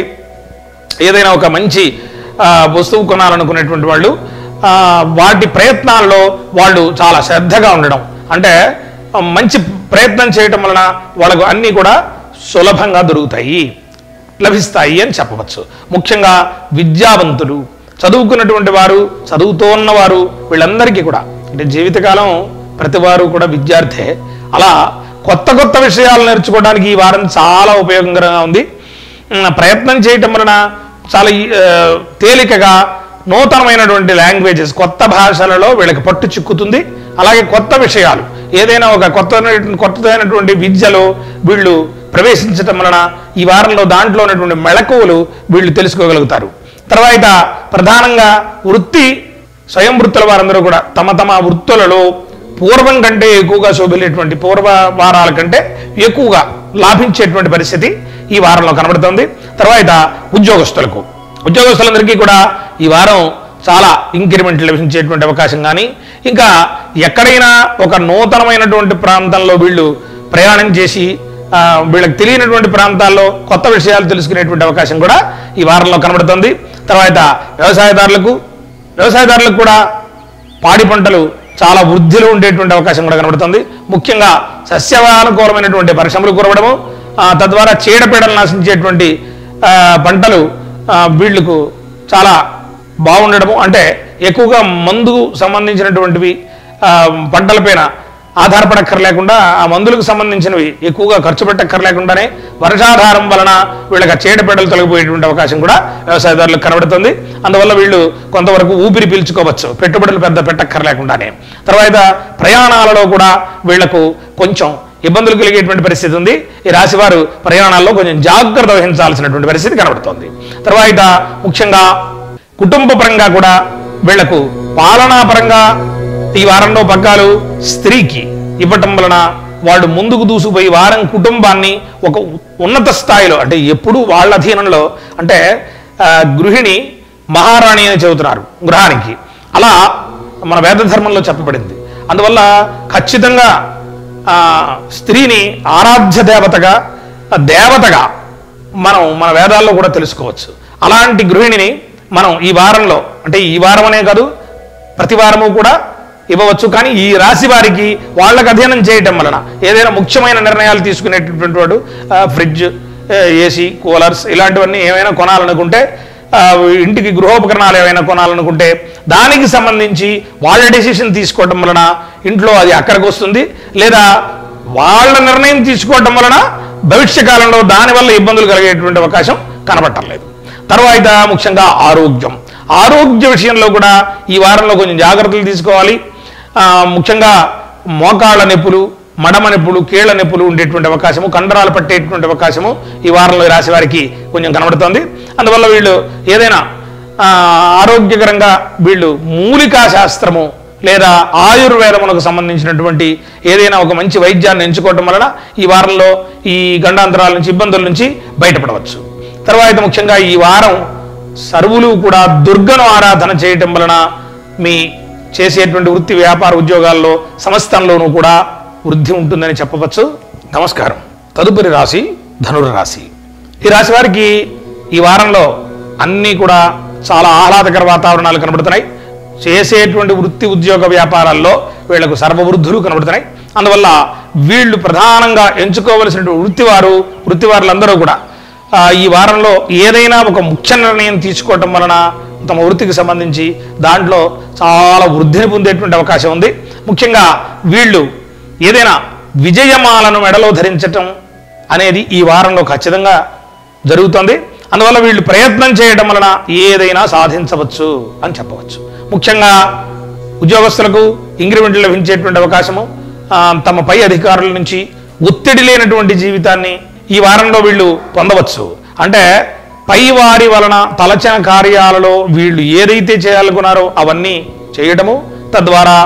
ఏదైనా ఒక మంచి ఆ, వస్తువు కొనాలనుకునేటువంటి వాళ్ళు ఆ, వాటి ప్రయత్నాల్లో వాళ్ళు చాలా శ్రద్ధగా ఉండడం అంటే ఆ, మంచి ప్రయత్నం చేయటం వలన వాళ్ళకు అన్నీ కూడా సులభంగా దొరుకుతాయి లభిస్తాయి అని చెప్పవచ్చు ముఖ్యంగా విద్యావంతులు చదువుకున్నటువంటి వారు చదువుతూ ఉన్నవారు వీళ్ళందరికీ కూడా అంటే జీవితకాలం ప్రతి వారు కూడా విద్యార్థే అలా కొత్త కొత్త విషయాలు నేర్చుకోవడానికి ఈ వారం చాలా ఉపయోగకరంగా ఉంది ఉమ్, ప్రయత్నం చేయటం వలన చాలా ఈ, ఆ, తేలికగా నూతనమైనటువంటి లాంగ్వేజెస్ కొత్త భాషలలో వీళ్ళకి పట్టు చిక్కుతుంది అలాగే కొత్త విషయాలు ఏదైనా ఒక కొత్త కొత్తదైనటువంటి విద్యలో వీళ్ళు ప్రవేశించటం వలన ఈ వారంలో దాంట్లో ఉన్నటువంటి మెళకువలు వీళ్ళు తెలుసుకోగలుగుతారు తర్వాత ప్రధానంగా వృత్తి స్వయం వృత్తుల వారందరూ కూడా తమ తమ వృత్తులలో పూర్వం కంటే ఎక్కువగా శోభిల్లేటువంటి పూర్వ వారాల కంటే ఎక్కువగా లాభించేటువంటి పరిస్థితి ఈ వారంలో కనబడుతుంది తర్వాత ఉద్యోగస్తులకు ఉద్యోగస్తులందరికీ కూడా ఈ వారం చాలా ఇంక్రిమెంట్ లభించేటువంటి అవకాశం కానీ ఇంకా ఎక్కడైనా ఒక నూతనమైనటువంటి ప్రాంతంలో వీళ్ళు ప్రయాణం చేసి ఆ, వీళ్ళకి తెలియనటువంటి ప్రాంతాల్లో కొత్త విషయాలు తెలుసుకునేటువంటి అవకాశం కూడా ఈ వారంలో కనబడుతుంది తర్వాత వ్యవసాయదారులకు వ్యవసాయదారులకు కూడా పాడి పంటలు చాలా వృద్ధిలో ఉండేటువంటి అవకాశం కూడా కనబడుతుంది ముఖ్యంగా సస్యవానుకూలమైనటువంటి వర్షములు కురవడము ఆ, తద్వారా చీడపీడలు నాశించేటువంటి ఆ, పంటలు ఆ, వీళ్ళకు చాలా బాగుండడము అంటే ఎక్కువగా మందు సంబంధించినటువంటివి ఆ, పంటలపైన ఆధారపడక్కర్లేకుండా ఆ మందులకు సంబంధించినవి ఎక్కువగా ఖర్చు పెట్టక్కర్లేకుండానే వర్షాధారం వలన వీళ్ళకి ఆ చీడపీడలు తొలగిపోయేటువంటి అవకాశం కూడా వ్యవసాయదారులకు కనబడుతుంది అందువల్ల వీళ్ళు కొంతవరకు ఊపిరి పీల్చుకోవచ్చు పెట్టుబడులు పెద్ద పెట్టక్కర్లేకుండానే తర్వాత ప్రయాణాలలో కూడా వీళ్లకు కొంచెం ఇబ్బందులు కలిగేటువంటి పరిస్థితి ఉంది ఈ రాశివారు ప్రయాణాల్లో కొంచెం జాగ్రత్త వహించాల్సినటువంటి పరిస్థితి కనబడుతోంది తర్వాత ముఖ్యంగా కుటుంబ పరంగా కూడా వీళ్లకు పాలనాపరంగా ఈ వారంలో పగ్గాలు స్త్రీకి ఇవ్వటం వలన వాళ్ళు ముందుకు దూసుకుపోయి వారం కుటుంబాన్ని ఒక ఉన్నత స్థాయిలో అంటే ఎప్పుడూ వాళ్ళ అధీనంలో అంటే ఆ, గృహిణి మహారాణి అని చెబుతున్నారు గృహానికి అలా మన వేద ధర్మంలో చెప్పబడింది అందువల్ల ఖచ్చితంగా ఆ, స్త్రీని ఆరాధ్య దేవతగా ఆ, దేవతగా మనం మన వేదాల్లో కూడా తెలుసుకోవచ్చు అలాంటి గృహిణిని మనం ఈ వారంలో అంటే ఈ వారం అనే కాదు ప్రతి వారము కూడా ఇవ్వవచ్చు కానీ ఈ రాశి వారికి వాళ్ళకు అధ్యయనం చేయటం వలన ఏదైనా ముఖ్యమైన నిర్ణయాలు తీసుకునేటటువంటి వాడు ఆ, ఫ్రిడ్జ్ ఆ, ఏసీ కూలర్స్ ఇలాంటివన్నీ ఏమైనా కొనాలనుకుంటే ఆ, ఇంటికి గృహోపకరణాలు ఏమైనా కొనాలనుకుంటే దానికి సంబంధించి వాళ్ళ డెసిషన్ తీసుకోవడం వలన ఇంట్లో అది అక్కడికి వస్తుంది లేదా వాళ్ళ నిర్ణయం తీసుకోవడం వలన భవిష్య కాలంలో దానివల్ల ఇబ్బందులు కలిగేటువంటి అవకాశం కనబట్టలేదు తర్వాత ముఖ్యంగా ఆరోగ్యం ఆరోగ్య విషయంలో కూడా ఈ వారంలో కొంచెం జాగ్రత్తలు తీసుకోవాలి ఆ, ముఖ్యంగా మోకాళ్ళ నొప్పులు మడమ నొప్పులు కీళ్ల నొప్పులు ఉండేటువంటి అవకాశము కండరాలు పట్టేటువంటి అవకాశము ఈ వారంలో ఈ రాశి వారికి కొంచెం కనబడుతుంది అందువల్ల వీళ్ళు ఏదైనా ఆ, ఆరోగ్యకరంగా వీళ్ళు మూలికా శాస్త్రము లేదా ఆయుర్వేదమునకు సంబంధించినటువంటి ఏదైనా ఒక మంచి వైద్యాన్ని ఎంచుకోవటం వలన ఈ వారంలో ఈ గండాంతరాల నుంచి ఇబ్బందుల నుంచి బయటపడవచ్చు తర్వాత ముఖ్యంగా ఈ వారం సర్వులు కూడా దుర్గను ఆరాధన చేయటం వలన మీ చేసేటువంటి వృత్తి వ్యాపార ఉద్యోగాల్లో సమస్తంలోనూ కూడా వృద్ధి ఉంటుందని చెప్పవచ్చు నమస్కారం తదుపరి రాశి ధనుర్ రాశి ఈ రాశి వారికి ఈ వారంలో అన్నీ కూడా చాలా ఆహ్లాదకర వాతావరణాలు కనబడుతున్నాయి చేసేటువంటి వృత్తి ఉద్యోగ వ్యాపారాల్లో వీళ్లకు సర్వవృద్ధులు కనబడుతున్నాయి అందువల్ల వీళ్ళు ప్రధానంగా ఎంచుకోవలసినటువంటి వృత్తివారు వృత్తివారులందరూ కూడా ఆ, ఈ వారంలో ఏదైనా ఒక ముఖ్య నిర్ణయం తీసుకోవటం వలన తమ వృత్తికి సంబంధించి దాంట్లో చాలా వృద్ధిని పొందేటువంటి అవకాశం ఉంది ముఖ్యంగా వీళ్ళు ఏదైనా విజయమాలను మెడలో ధరించటం అనేది ఈ వారంలో ఖచ్చితంగా జరుగుతుంది అందువల్ల వీళ్ళు ప్రయత్నం చేయడం వలన ఏదైనా సాధించవచ్చు అని చెప్పవచ్చు ముఖ్యంగా ఉద్యోగస్తులకు ఇంక్రిమెంట్లు లభించేటువంటి అవకాశము ఆ, తమ పై అధికారుల నుంచి ఒత్తిడి లేనటువంటి జీవితాన్ని ఈ వారంలో వీళ్ళు పొందవచ్చు అంటే పై వారి వలన తలచిన కార్యాలలో వీళ్ళు ఏదైతే చేయాలనుకున్నారో అవన్నీ చేయడము తద్వారా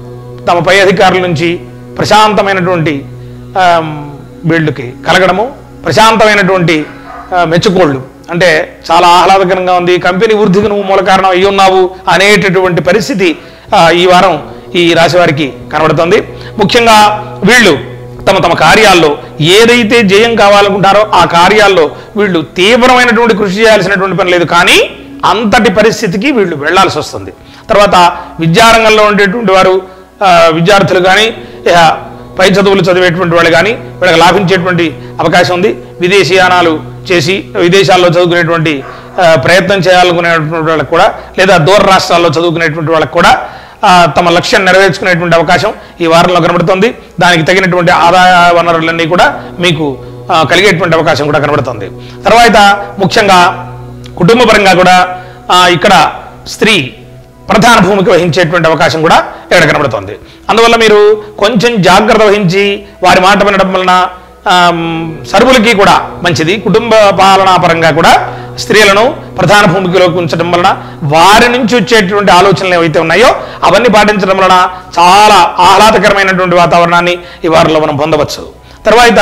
తమ పై అధికారుల నుంచి ప్రశాంతమైనటువంటి ఆమ్, వీళ్ళకి కలగడము ప్రశాంతమైనటువంటి ఆ, మెచ్చుకోళ్ళు అంటే చాలా ఆహ్లాదకరంగా ఉంది కంపెనీ వృద్ధికి నువ్వు మూల కారణం అయి ఉన్నావు అనేటటువంటి పరిస్థితి ఆ, ఈ వారం ఈ రాశి వారికి కనబడుతుంది ముఖ్యంగా వీళ్ళు తమ తమ కార్యాల్లో ఏదైతే జయం కావాలనుకుంటారో ఆ కార్యాల్లో వీళ్ళు తీవ్రమైనటువంటి కృషి చేయాల్సినటువంటి పని లేదు కానీ అంతటి పరిస్థితికి వీళ్ళు వెళ్ళాల్సి వస్తుంది తర్వాత విద్యారంగంలో ఉండేటువంటి వారు ఆ, విద్యార్థులు కానీ ఇహ పై చదువులు చదివేటువంటి వాళ్ళు కానీ వీళ్ళకి లాభించేటువంటి అవకాశం ఉంది విదేశీయానాలు చేసి విదేశాల్లో చదువుకునేటువంటి ఆ, ప్రయత్నం చేయాలనుకునేటువంటి వాళ్ళకి కూడా లేదా దూర రాష్ట్రాల్లో చదువుకునేటువంటి వాళ్ళకి కూడా ఆ, తమ లక్ష్యం నెరవేర్చుకునేటువంటి అవకాశం ఈ వారంలో కనబడుతుంది దానికి తగినటువంటి ఆదాయ వనరులన్నీ కూడా మీకు ఆ, కలిగేటువంటి అవకాశం కూడా కనబడుతుంది తర్వాత ముఖ్యంగా కుటుంబపరంగా కూడా ఆ, ఇక్కడ స్త్రీ ప్రధాన భూమిక వహించేటువంటి అవకాశం కూడా ఇక్కడ కనబడుతుంది అందువల్ల మీరు కొంచెం జాగ్రత్త వహించి వారి మాట వినడం వలన ఆమ్, సరువులకి కూడా మంచిది కుటుంబ పాలనా పరంగా కూడా స్త్రీలను ప్రధాన భూమికలోకి ఉంచడం వలన వారి నుంచి వచ్చేటువంటి ఆలోచనలు ఏవైతే ఉన్నాయో అవన్నీ పాటించడం వలన చాలా ఆహ్లాదకరమైనటువంటి వాతావరణాన్ని ఈ వారంలో మనం పొందవచ్చు తర్వాత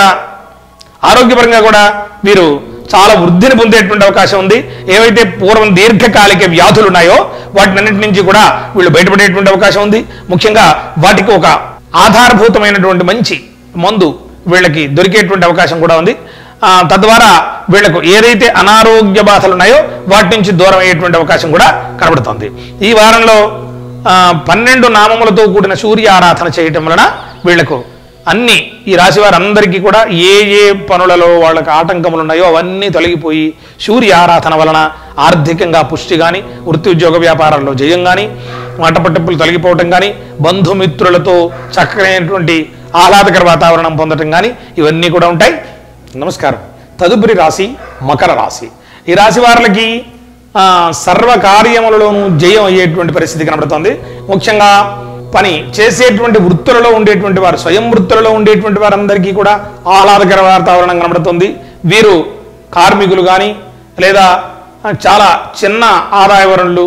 ఆరోగ్యపరంగా కూడా వీరు చాలా వృద్ధిని పొందేటువంటి అవకాశం ఉంది ఏవైతే పూర్వం దీర్ఘకాలిక వ్యాధులు ఉన్నాయో వాటినన్నింటి నుంచి కూడా వీళ్ళు బయటపడేటువంటి అవకాశం ఉంది ముఖ్యంగా వాటికి ఒక ఆధారభూతమైనటువంటి మంచి మందు వీళ్ళకి దొరికేటువంటి అవకాశం కూడా ఉంది ఆ, తద్వారా వీళ్లకు ఏదైతే అనారోగ్య బాధలు ఉన్నాయో వాటి నుంచి దూరం అయ్యేటువంటి అవకాశం కూడా కనబడుతుంది ఈ వారంలో ఆ, పన్నెండు నామములతో కూడిన సూర్య ఆరాధన చేయటం వలన వీళ్లకు అన్ని ఈ రాశి వారందరికీ కూడా ఏ ఏ పనులలో వాళ్ళకి ఆటంకములు ఉన్నాయో అవన్నీ తొలగిపోయి సూర్య ఆరాధన వలన ఆర్థికంగా పుష్టి కానీ వృత్తి ఉద్యోగ వ్యాపారాల్లో జయం కానీ మాట పట్టింపులు తొలగిపోవటం కానీ బంధుమిత్రులతో చక్కనైనటువంటి ఆహ్లాదకర వాతావరణం పొందటం కానీ ఇవన్నీ కూడా ఉంటాయి నమస్కారం తదుపరి రాశి మకర రాశి ఈ రాశి వారులకి ఆ, సర్వ కార్యములలోనూ జయం అయ్యేటువంటి పరిస్థితి కనబడుతోంది ముఖ్యంగా పని చేసేటువంటి వృత్తులలో ఉండేటువంటి వారు స్వయం వృత్తులలో ఉండేటువంటి వారందరికీ కూడా ఆహ్లాదకర వాతావరణం కనబడుతుంది వీరు కార్మికులు కానీ లేదా ఆ, చాలా చిన్న ఆదాయ వనరులు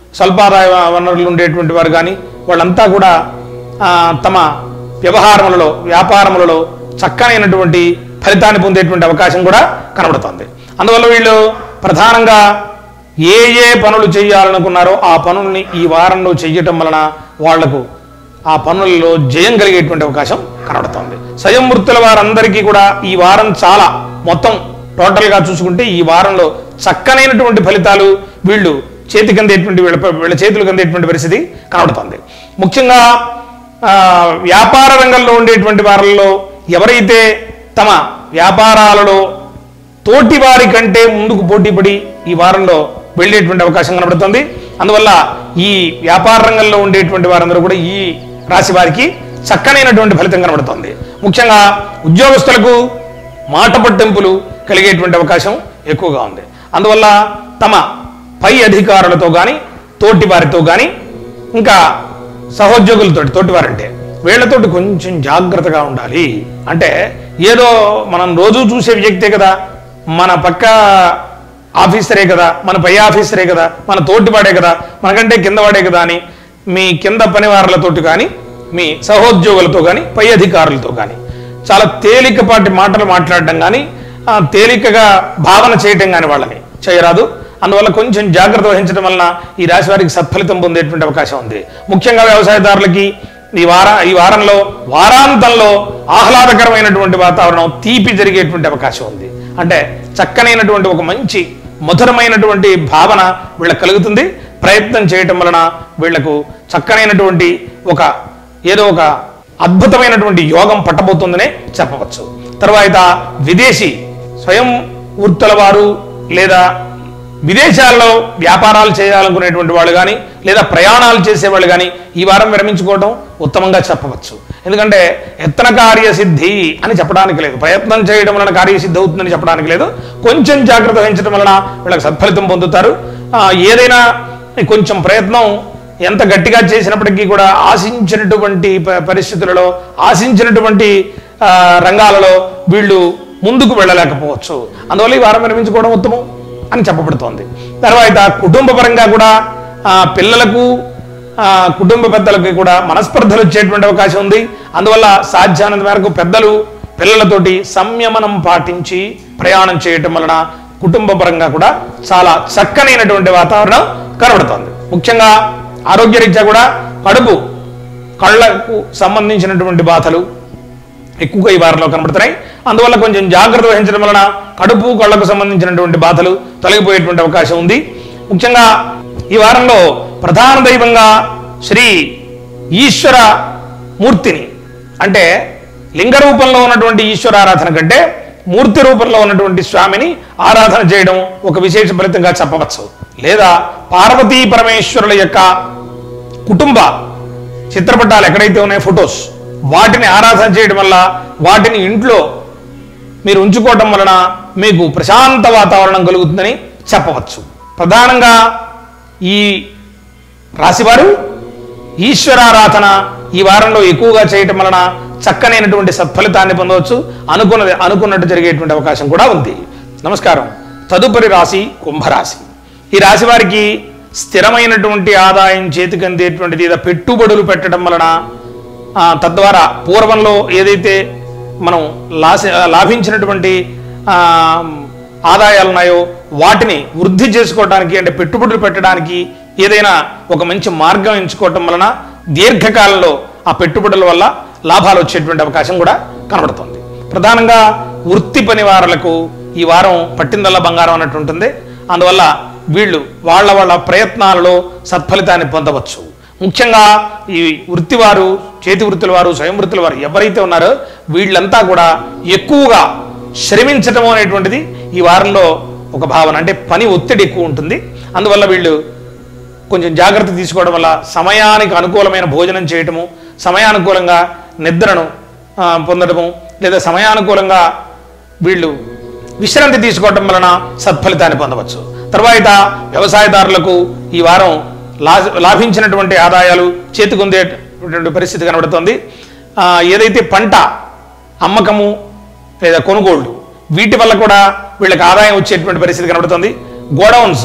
స్వల్పాదాయ వనరులు ఉండేటువంటి వారు కానీ వాళ్ళంతా కూడా ఆ, తమ వ్యవహారములలో వ్యాపారములలో చక్కనైనటువంటి ఫలితాన్ని పొందేటువంటి అవకాశం కూడా కనబడుతుంది అందువల్ల వీళ్ళు ప్రధానంగా ఏ ఏ పనులు చేయాలనుకున్నారో ఆ పనుల్ని ఈ వారంలో చెయ్యటం వలన వాళ్లకు ఆ పనులలో జయం కలిగేటువంటి అవకాశం కనబడుతుంది స్వయం వృత్తుల వారందరికీ కూడా ఈ వారం చాలా మొత్తం టోటల్గా చూసుకుంటే ఈ వారంలో చక్కనైనటువంటి ఫలితాలు వీళ్ళు చేతికి అందేటువంటి వీళ్ళ వీళ్ళ చేతులకు అందేటువంటి పరిస్థితి కనబడుతుంది ముఖ్యంగా ఆ, వ్యాపార రంగంలో ఉండేటువంటి వారిలో ఎవరైతే తమ వ్యాపారాలలో తోటి వారి కంటే ముందుకు పోటీపడి ఈ వారంలో వెళ్ళేటువంటి అవకాశం కనబడుతుంది అందువల్ల ఈ వ్యాపార రంగంలో ఉండేటువంటి వారందరూ కూడా ఈ రాశి వారికి చక్కనైనటువంటి ఫలితం కనబడుతుంది ముఖ్యంగా ఉద్యోగస్తులకు మాట పట్టింపులు కలిగేటువంటి అవకాశం ఎక్కువగా ఉంది అందువల్ల తమ పై అధికారులతో కానీ తోటి వారితో కానీ ఇంకా సహోద్యోగులతో తోటివారంటే వీళ్ళతోటి కొంచెం జాగ్రత్తగా ఉండాలి అంటే ఏదో మనం రోజు చూసే వ్యక్తే కదా మన పక్క ఆఫీసరే కదా మన పై ఆఫీసరే కదా మన తోటివాడే కదా మనకంటే కింద వాడే కదా అని మీ కింద పనివారులతోటి కానీ మీ సహోద్యోగులతో కానీ పై అధికారులతో కానీ చాలా తేలికపాటి మాటలు మాట్లాడడం కానీ ఆ, తేలికగా భావన చేయటం కానీ వాళ్ళని చేయరాదు అందువల్ల కొంచెం జాగ్రత్త వహించడం వలన ఈ రాశి వారికి సత్ఫలితం పొందేటువంటి అవకాశం ఉంది ముఖ్యంగా వ్యవసాయదారులకి ఈ వార ఈ వారంలో వారాంతంలో ఆహ్లాదకరమైనటువంటి వాతావరణం తీపి జరిగేటువంటి అవకాశం ఉంది అంటే చక్కనైనటువంటి ఒక మంచి మధురమైనటువంటి భావన వీళ్ళకి కలుగుతుంది ప్రయత్నం చేయటం వలన వీళ్లకు చక్కనైనటువంటి ఒక ఏదో ఒక అద్భుతమైనటువంటి యోగం పట్టబోతుందనే చెప్పవచ్చు తర్వాత విదేశీ స్వయం వృత్తుల వారు లేదా విదేశాల్లో వ్యాపారాలు చేయాలనుకునేటువంటి వాళ్ళు కానీ లేదా ప్రయాణాలు చేసేవాళ్ళు కానీ ఈ వారం విరమించుకోవడం ఉత్తమంగా చెప్పవచ్చు ఎందుకంటే యత్న కార్యసిద్ధి అని చెప్పడానికి లేదు ప్రయత్నం చేయడం వలన కార్యసిద్ధి అవుతుందని చెప్పడానికి లేదు కొంచెం జాగ్రత్త వహించడం వలన వీళ్ళకి సత్ఫలితం పొందుతారు ఆ, ఏదైనా కొంచెం ప్రయత్నం ఎంత గట్టిగా చేసినప్పటికీ కూడా ఆశించినటువంటి ప- పరిస్థితులలో ఆశించినటువంటి ఆ, రంగాలలో వీళ్ళు ముందుకు వెళ్ళలేకపోవచ్చు అందువల్ల ఈ వారం విరమించుకోవడం ఉత్తమం అని చెప్పబడుతోంది తర్వాత కుటుంబ పరంగా కూడా ఆ, పిల్లలకు ఆ, కుటుంబ పెద్దలకి కూడా మనస్పర్ధలు వచ్చేటువంటి అవకాశం ఉంది అందువల్ల సాధ్యానంత మేరకు పెద్దలు పిల్లలతోటి సంయమనం పాటించి ప్రయాణం చేయటం వలన కుటుంబ పరంగా కూడా చాలా చక్కనైనటువంటి వాతావరణం కనబడుతోంది ముఖ్యంగా ఆరోగ్యరీత్యా కూడా కడుపు కళ్ళకు సంబంధించినటువంటి బాధలు ఎక్కువగా ఈ వారంలో కనబడుతున్నాయి అందువల్ల కొంచెం జాగ్రత్త వహించడం వలన కడుపు కళ్ళకు సంబంధించినటువంటి బాధలు తొలగిపోయేటువంటి అవకాశం ఉంది ముఖ్యంగా ఈ వారంలో ప్రధాన దైవంగా శ్రీ ఈశ్వర మూర్తిని అంటే లింగ రూపంలో ఉన్నటువంటి ఈశ్వర ఆరాధన కంటే మూర్తి రూపంలో ఉన్నటువంటి స్వామిని ఆరాధన చేయడం ఒక విశేష ఫలితంగా చెప్పవచ్చు లేదా పార్వతీ పరమేశ్వరుల యొక్క కుటుంబ చిత్రపటాలు ఎక్కడైతే ఉన్నాయో ఫొటోస్ వాటిని ఆరాధన చేయడం వల్ల వాటిని ఇంట్లో మీరు ఉంచుకోవటం వలన మీకు ప్రశాంత వాతావరణం కలుగుతుందని చెప్పవచ్చు ప్రధానంగా ఈ రాశివారు ఈశ్వరారాధన ఈ వారంలో ఎక్కువగా చేయటం వలన చక్కనైనటువంటి సత్ఫలితాన్ని పొందవచ్చు అనుకున్నది అనుకున్నట్టు జరిగేటువంటి అవకాశం కూడా ఉంది నమస్కారం తదుపరి రాశి కుంభరాశి ఈ రాశి వారికి స్థిరమైనటువంటి ఆదాయం చేతికి అందేటువంటిది లేదా పెట్టుబడులు పెట్టడం వలన ఆ, తద్వారా పూర్వంలో ఏదైతే మనం లాసి లాభించినటువంటి ఆ, ఆదాయాలు ఉన్నాయో వాటిని వృద్ధి చేసుకోవడానికి అంటే పెట్టుబడులు పెట్టడానికి ఏదైనా ఒక మంచి మార్గం ఎంచుకోవటం వలన దీర్ఘకాలంలో ఆ పెట్టుబడుల వల్ల లాభాలు వచ్చేటువంటి అవకాశం కూడా కనబడుతుంది ప్రధానంగా వృత్తి పని వారులకు ఈ వారం పట్టిందల్లా బంగారం అన్నట్టు ఉంటుంది అందువల్ల వీళ్ళు వాళ్ళ వాళ్ళ ప్రయత్నాలలో సత్ఫలితాన్ని పొందవచ్చు ముఖ్యంగా ఈ వృత్తివారు చేతి వృత్తుల వారు స్వయం వృత్తుల వారు ఎవరైతే ఉన్నారో వీళ్ళంతా కూడా ఎక్కువగా శ్రమించటం అనేటువంటిది ఈ వారంలో ఒక భావన అంటే పని ఒత్తిడి ఎక్కువ ఉంటుంది అందువల్ల వీళ్ళు కొంచెం జాగ్రత్త తీసుకోవడం వల్ల సమయానికి అనుకూలమైన భోజనం చేయటము సమయానుకూలంగా నిద్రను ఆ, పొందడము లేదా సమయానుకూలంగా వీళ్ళు విశ్రాంతి తీసుకోవటం వలన సత్ఫలితాన్ని పొందవచ్చు తర్వాత వ్యవసాయదారులకు ఈ వారం లా లాభించినటువంటి ఆదాయాలు చేతికొందేటువంటి పరిస్థితి కనబడుతుంది ఆ, ఏదైతే పంట అమ్మకము లేదా కొనుగోళ్లు వీటి వల్ల కూడా వీళ్ళకి ఆదాయం వచ్చేటువంటి పరిస్థితి కనబడుతుంది గోడౌన్స్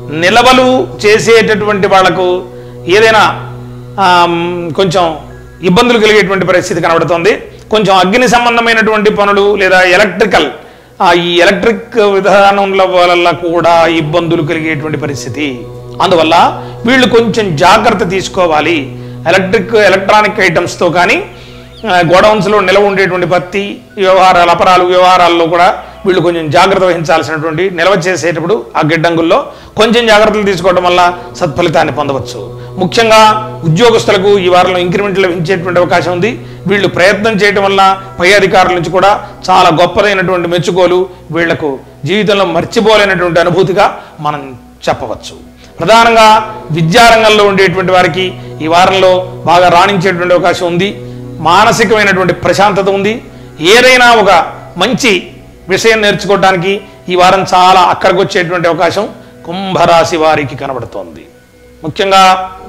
నిలవలు చేసేటటువంటి వాళ్లకు ఏదైనా ఆమ్, కొంచెం ఇబ్బందులు కలిగేటువంటి పరిస్థితి కనబడుతోంది కొంచెం అగ్ని సంబంధమైనటువంటి పనులు లేదా ఎలక్ట్రికల్ ఆ ఈ ఎలక్ట్రిక్ విధానంల వల్ల కూడా ఇబ్బందులు కలిగేటువంటి పరిస్థితి అందువల్ల వీళ్ళు కొంచెం జాగ్రత్త తీసుకోవాలి ఎలక్ట్రిక్ ఎలక్ట్రానిక్ ఐటమ్స్తో కానీ గోడౌన్స్లో నిలవ ఉండేటువంటి పత్తి వ్యవహారాలు అపరాలు వ్యవహారాల్లో కూడా వీళ్ళు కొంచెం జాగ్రత్త వహించాల్సినటువంటి నిల్వ చేసేటప్పుడు ఆ గిడ్డంగుల్లో కొంచెం జాగ్రత్తలు తీసుకోవడం వల్ల సత్ఫలితాన్ని పొందవచ్చు ముఖ్యంగా ఉద్యోగస్తులకు ఈ వారంలో ఇంక్రిమెంట్లు లభించేటువంటి అవకాశం ఉంది వీళ్ళు ప్రయత్నం చేయడం వల్ల పై అధికారుల నుంచి కూడా చాలా గొప్పదైనటువంటి మెచ్చుకోలు వీళ్లకు జీవితంలో మర్చిపోలేనటువంటి అనుభూతిగా మనం చెప్పవచ్చు ప్రధానంగా విద్యారంగంలో ఉండేటువంటి వారికి ఈ వారంలో బాగా రాణించేటువంటి అవకాశం ఉంది మానసికమైనటువంటి ప్రశాంతత ఉంది ఏదైనా ఒక మంచి విషయం నేర్చుకోవడానికి ఈ వారం చాలా అక్కడికి వచ్చేటువంటి అవకాశం కుంభరాశి వారికి కనబడుతోంది ముఖ్యంగా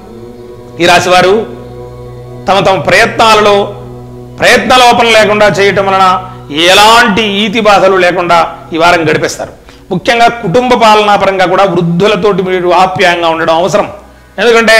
ఈ రాశి వారు తమ తమ ప్రయత్నాలలో ప్రయత్న లోపం లేకుండా చేయటం వలన ఎలాంటి ఈతి బాధలు లేకుండా ఈ వారం గడిపేస్తారు ముఖ్యంగా కుటుంబ పాలనా పరంగా కూడా వృద్ధులతోటి మీరు ఆప్యాయంగా ఉండడం అవసరం ఎందుకంటే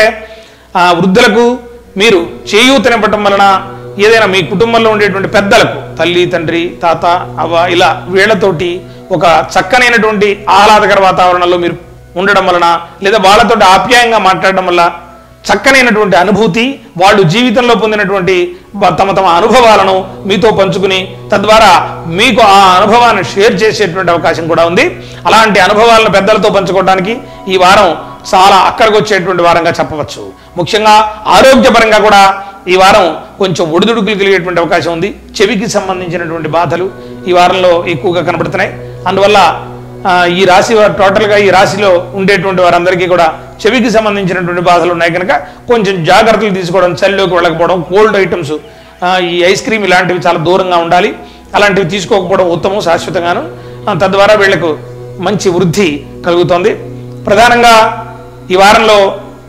ఆ వృద్ధులకు మీరు చేయూతనివ్వటం వలన ఏదైనా మీ కుటుంబంలో ఉండేటువంటి పెద్దలకు తల్లి తండ్రి తాత అవ్వ ఇలా వీళ్ళతోటి ఒక చక్కనైనటువంటి ఆహ్లాదకర వాతావరణంలో మీరు ఉండడం వలన లేదా వాళ్ళతోటి ఆప్యాయంగా మాట్లాడడం వల్ల చక్కనైనటువంటి అనుభూతి వాళ్ళు జీవితంలో పొందినటువంటి బ- తమ తమ అనుభవాలను మీతో పంచుకుని తద్వారా మీకు ఆ అనుభవాన్ని షేర్ చేసేటువంటి అవకాశం కూడా ఉంది అలాంటి అనుభవాలను పెద్దలతో పంచుకోవడానికి ఈ వారం చాలా అక్కడికి వచ్చేటువంటి వారంగా చెప్పవచ్చు ముఖ్యంగా ఆరోగ్యపరంగా కూడా ఈ వారం కొంచెం ఒడిదుడుకులు కలిగేటువంటి అవకాశం ఉంది చెవికి సంబంధించినటువంటి బాధలు ఈ వారంలో ఎక్కువగా కనబడుతున్నాయి అందువల్ల ఆ, ఈ రాశి వారు టోటల్గా ఈ రాశిలో ఉండేటువంటి వారందరికీ కూడా చెవికి సంబంధించినటువంటి బాధలు ఉన్నాయి కనుక కొంచెం జాగ్రత్తలు తీసుకోవడం చలిలోకి వెళ్ళకపోవడం కోల్డ్ ఐటమ్స్ ఈ ఐస్ క్రీమ్ ఇలాంటివి చాలా దూరంగా ఉండాలి అలాంటివి తీసుకోకపోవడం ఉత్తమం శాశ్వతంగాను ఆ, తద్వారా వీళ్లకు మంచి వృద్ధి కలుగుతోంది ప్రధానంగా ఈ వారంలో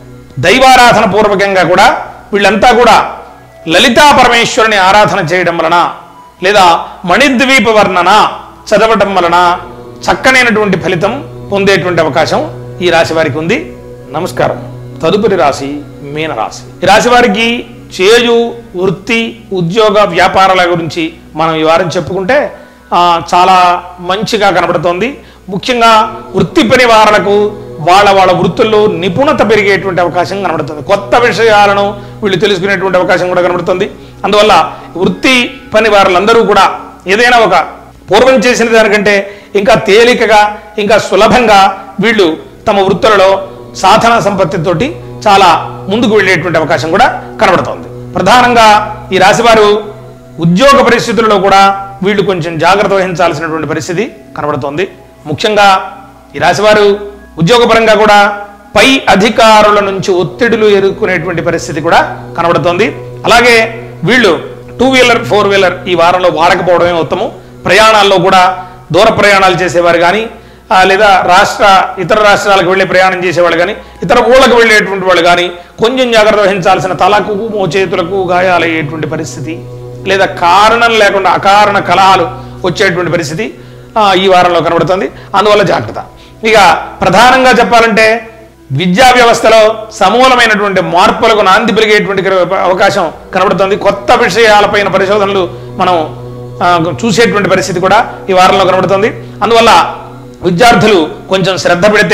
దైవారాధన పూర్వకంగా కూడా వీళ్ళంతా కూడా లలితా పరమేశ్వరుని ఆరాధన చేయడం వలన లేదా మణిద్వీప వర్ణన చదవటం వలన చక్కనైనటువంటి ఫలితం పొందేటువంటి అవకాశం ఈ రాశి వారికి ఉంది నమస్కారం తదుపరి రాశి మీనరాశి ఈ రాశి వారికి చేయు వృత్తి ఉద్యోగ వ్యాపారాల గురించి మనం ఈ వారం చెప్పుకుంటే ఆ, చాలా మంచిగా కనబడుతోంది ముఖ్యంగా వృత్తి పని వారలకు వాళ్ళ వాళ్ళ వృత్తుల్లో నిపుణత పెరిగేటువంటి అవకాశం కనబడుతుంది కొత్త విషయాలను వీళ్ళు తెలుసుకునేటువంటి అవకాశం కూడా కనబడుతుంది అందువల్ల వృత్తి పని వారులందరూ కూడా ఏదైనా ఒక పూర్వం చేసిన దానికంటే ఇంకా తేలికగా ఇంకా సులభంగా వీళ్ళు తమ వృత్తులలో సాధన సంపత్తితోటి చాలా ముందుకు వెళ్ళేటువంటి అవకాశం కూడా కనబడుతోంది ప్రధానంగా ఈ రాశివారు ఉద్యోగ పరిస్థితులలో కూడా వీళ్ళు కొంచెం జాగ్రత్త వహించాల్సినటువంటి పరిస్థితి కనబడుతోంది ముఖ్యంగా ఈ రాశివారు ఉద్యోగపరంగా కూడా పై అధికారుల నుంచి ఒత్తిడులు ఎదుర్కొనేటువంటి పరిస్థితి కూడా కనబడుతోంది అలాగే వీళ్ళు టూ వీలర్ ఫోర్ వీలర్ ఈ వారంలో వాడకపోవడమే ఉత్తమం ప్రయాణాల్లో కూడా దూర ప్రయాణాలు చేసేవారు కానీ ఆ, లేదా రాష్ట్ర ఇతర రాష్ట్రాలకు వెళ్ళి ప్రయాణం చేసేవాళ్ళు కానీ ఇతర ఊళ్ళకు వెళ్ళేటువంటి వాళ్ళు కానీ కొంచెం జాగ్రత్త వహించాల్సిన తలకు మోచేతులకు గాయాలయ్యేటువంటి పరిస్థితి లేదా కారణం లేకుండా అకారణ కలహాలు వచ్చేటువంటి పరిస్థితి ఆ, ఈ వారంలో కనబడుతుంది అందువల్ల జాగ్రత్త ఇక ప్రధానంగా చెప్పాలంటే విద్యా వ్యవస్థలో సమూలమైనటువంటి మార్పులకు నాంది పెరిగేటువంటి అవకాశం కనబడుతుంది కొత్త విషయాలపైన పరిశోధనలు మనం ఆ, చూసేటువంటి పరిస్థితి కూడా ఈ వారంలో కనబడుతుంది అందువల్ల విద్యార్థులు కొంచెం శ్రద్ధ పెడితే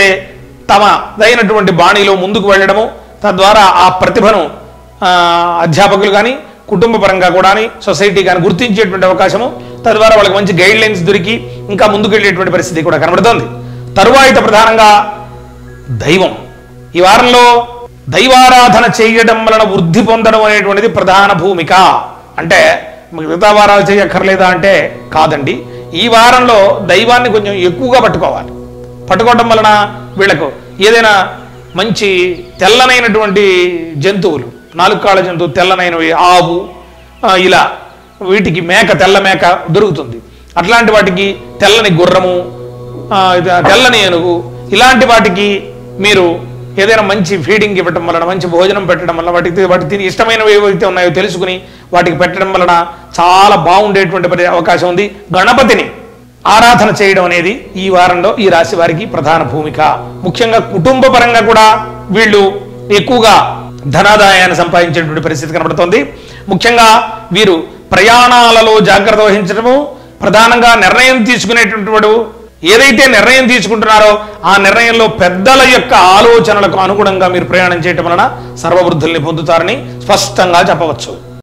తమదైనటువంటి బాణీలో ముందుకు వెళ్ళడము తద్వారా ఆ ప్రతిభను ఆ, అధ్యాపకులు కానీ కుటుంబ పరంగా కూడా సొసైటీ కానీ గుర్తించేటువంటి అవకాశము తద్వారా వాళ్ళకి మంచి గైడ్ లైన్స్ దొరికి ఇంకా ముందుకు వెళ్ళేటువంటి పరిస్థితి కూడా కనబడుతోంది తరువాయిత ప్రధానంగా దైవం ఈ వారంలో దైవారాధన చేయడం వలన వృద్ధి పొందడం అనేటువంటిది ప్రధాన భూమిక అంటే మిగతా వారాలు చేయక్కర్లేదా అంటే కాదండి ఈ వారంలో దైవాన్ని కొంచెం ఎక్కువగా పట్టుకోవాలి పట్టుకోవడం వలన వీళ్ళకు ఏదైనా మంచి తెల్లనైనటువంటి జంతువులు నాలుగు కాళ్ళ జంతువు తెల్లనైనవి ఆవు ఆ, ఇలా వీటికి మేక తెల్ల మేక దొరుకుతుంది అట్లాంటి వాటికి తెల్లని గుర్రము ఆ, ఇది తెల్లని ఏనుగు ఇలాంటి వాటికి మీరు ఏదైనా మంచి ఫీడింగ్ ఇవ్వటం వలన మంచి భోజనం పెట్టడం వలన వాటికి వాటికి తిని ఇష్టమైనవి ఏవైతే ఉన్నాయో తెలుసుకుని వాటికి పెట్టడం వలన చాలా బాగుండేటువంటి పరి- అవకాశం ఉంది గణపతిని ఆరాధన చేయడం అనేది ఈ వారంలో ఈ రాశి వారికి ప్రధాన భూమిక ముఖ్యంగా కుటుంబ పరంగా కూడా వీళ్ళు ఎక్కువగా ధనాదాయాన్ని సంపాదించేటువంటి పరిస్థితి కనబడుతోంది ముఖ్యంగా వీరు ప్రయాణాలలో జాగ్రత్త వహించడము ప్రధానంగా నిర్ణయం తీసుకునేటువంటి వాడు ఏదైతే నిర్ణయం తీసుకుంటున్నారో ఆ నిర్ణయంలో పెద్దల యొక్క ఆలోచనలకు అనుగుణంగా మీరు ప్రయాణం చేయటం వలన సర్వవృద్ధుల్ని పొందుతారని స్పష్టంగా చెప్పవచ్చు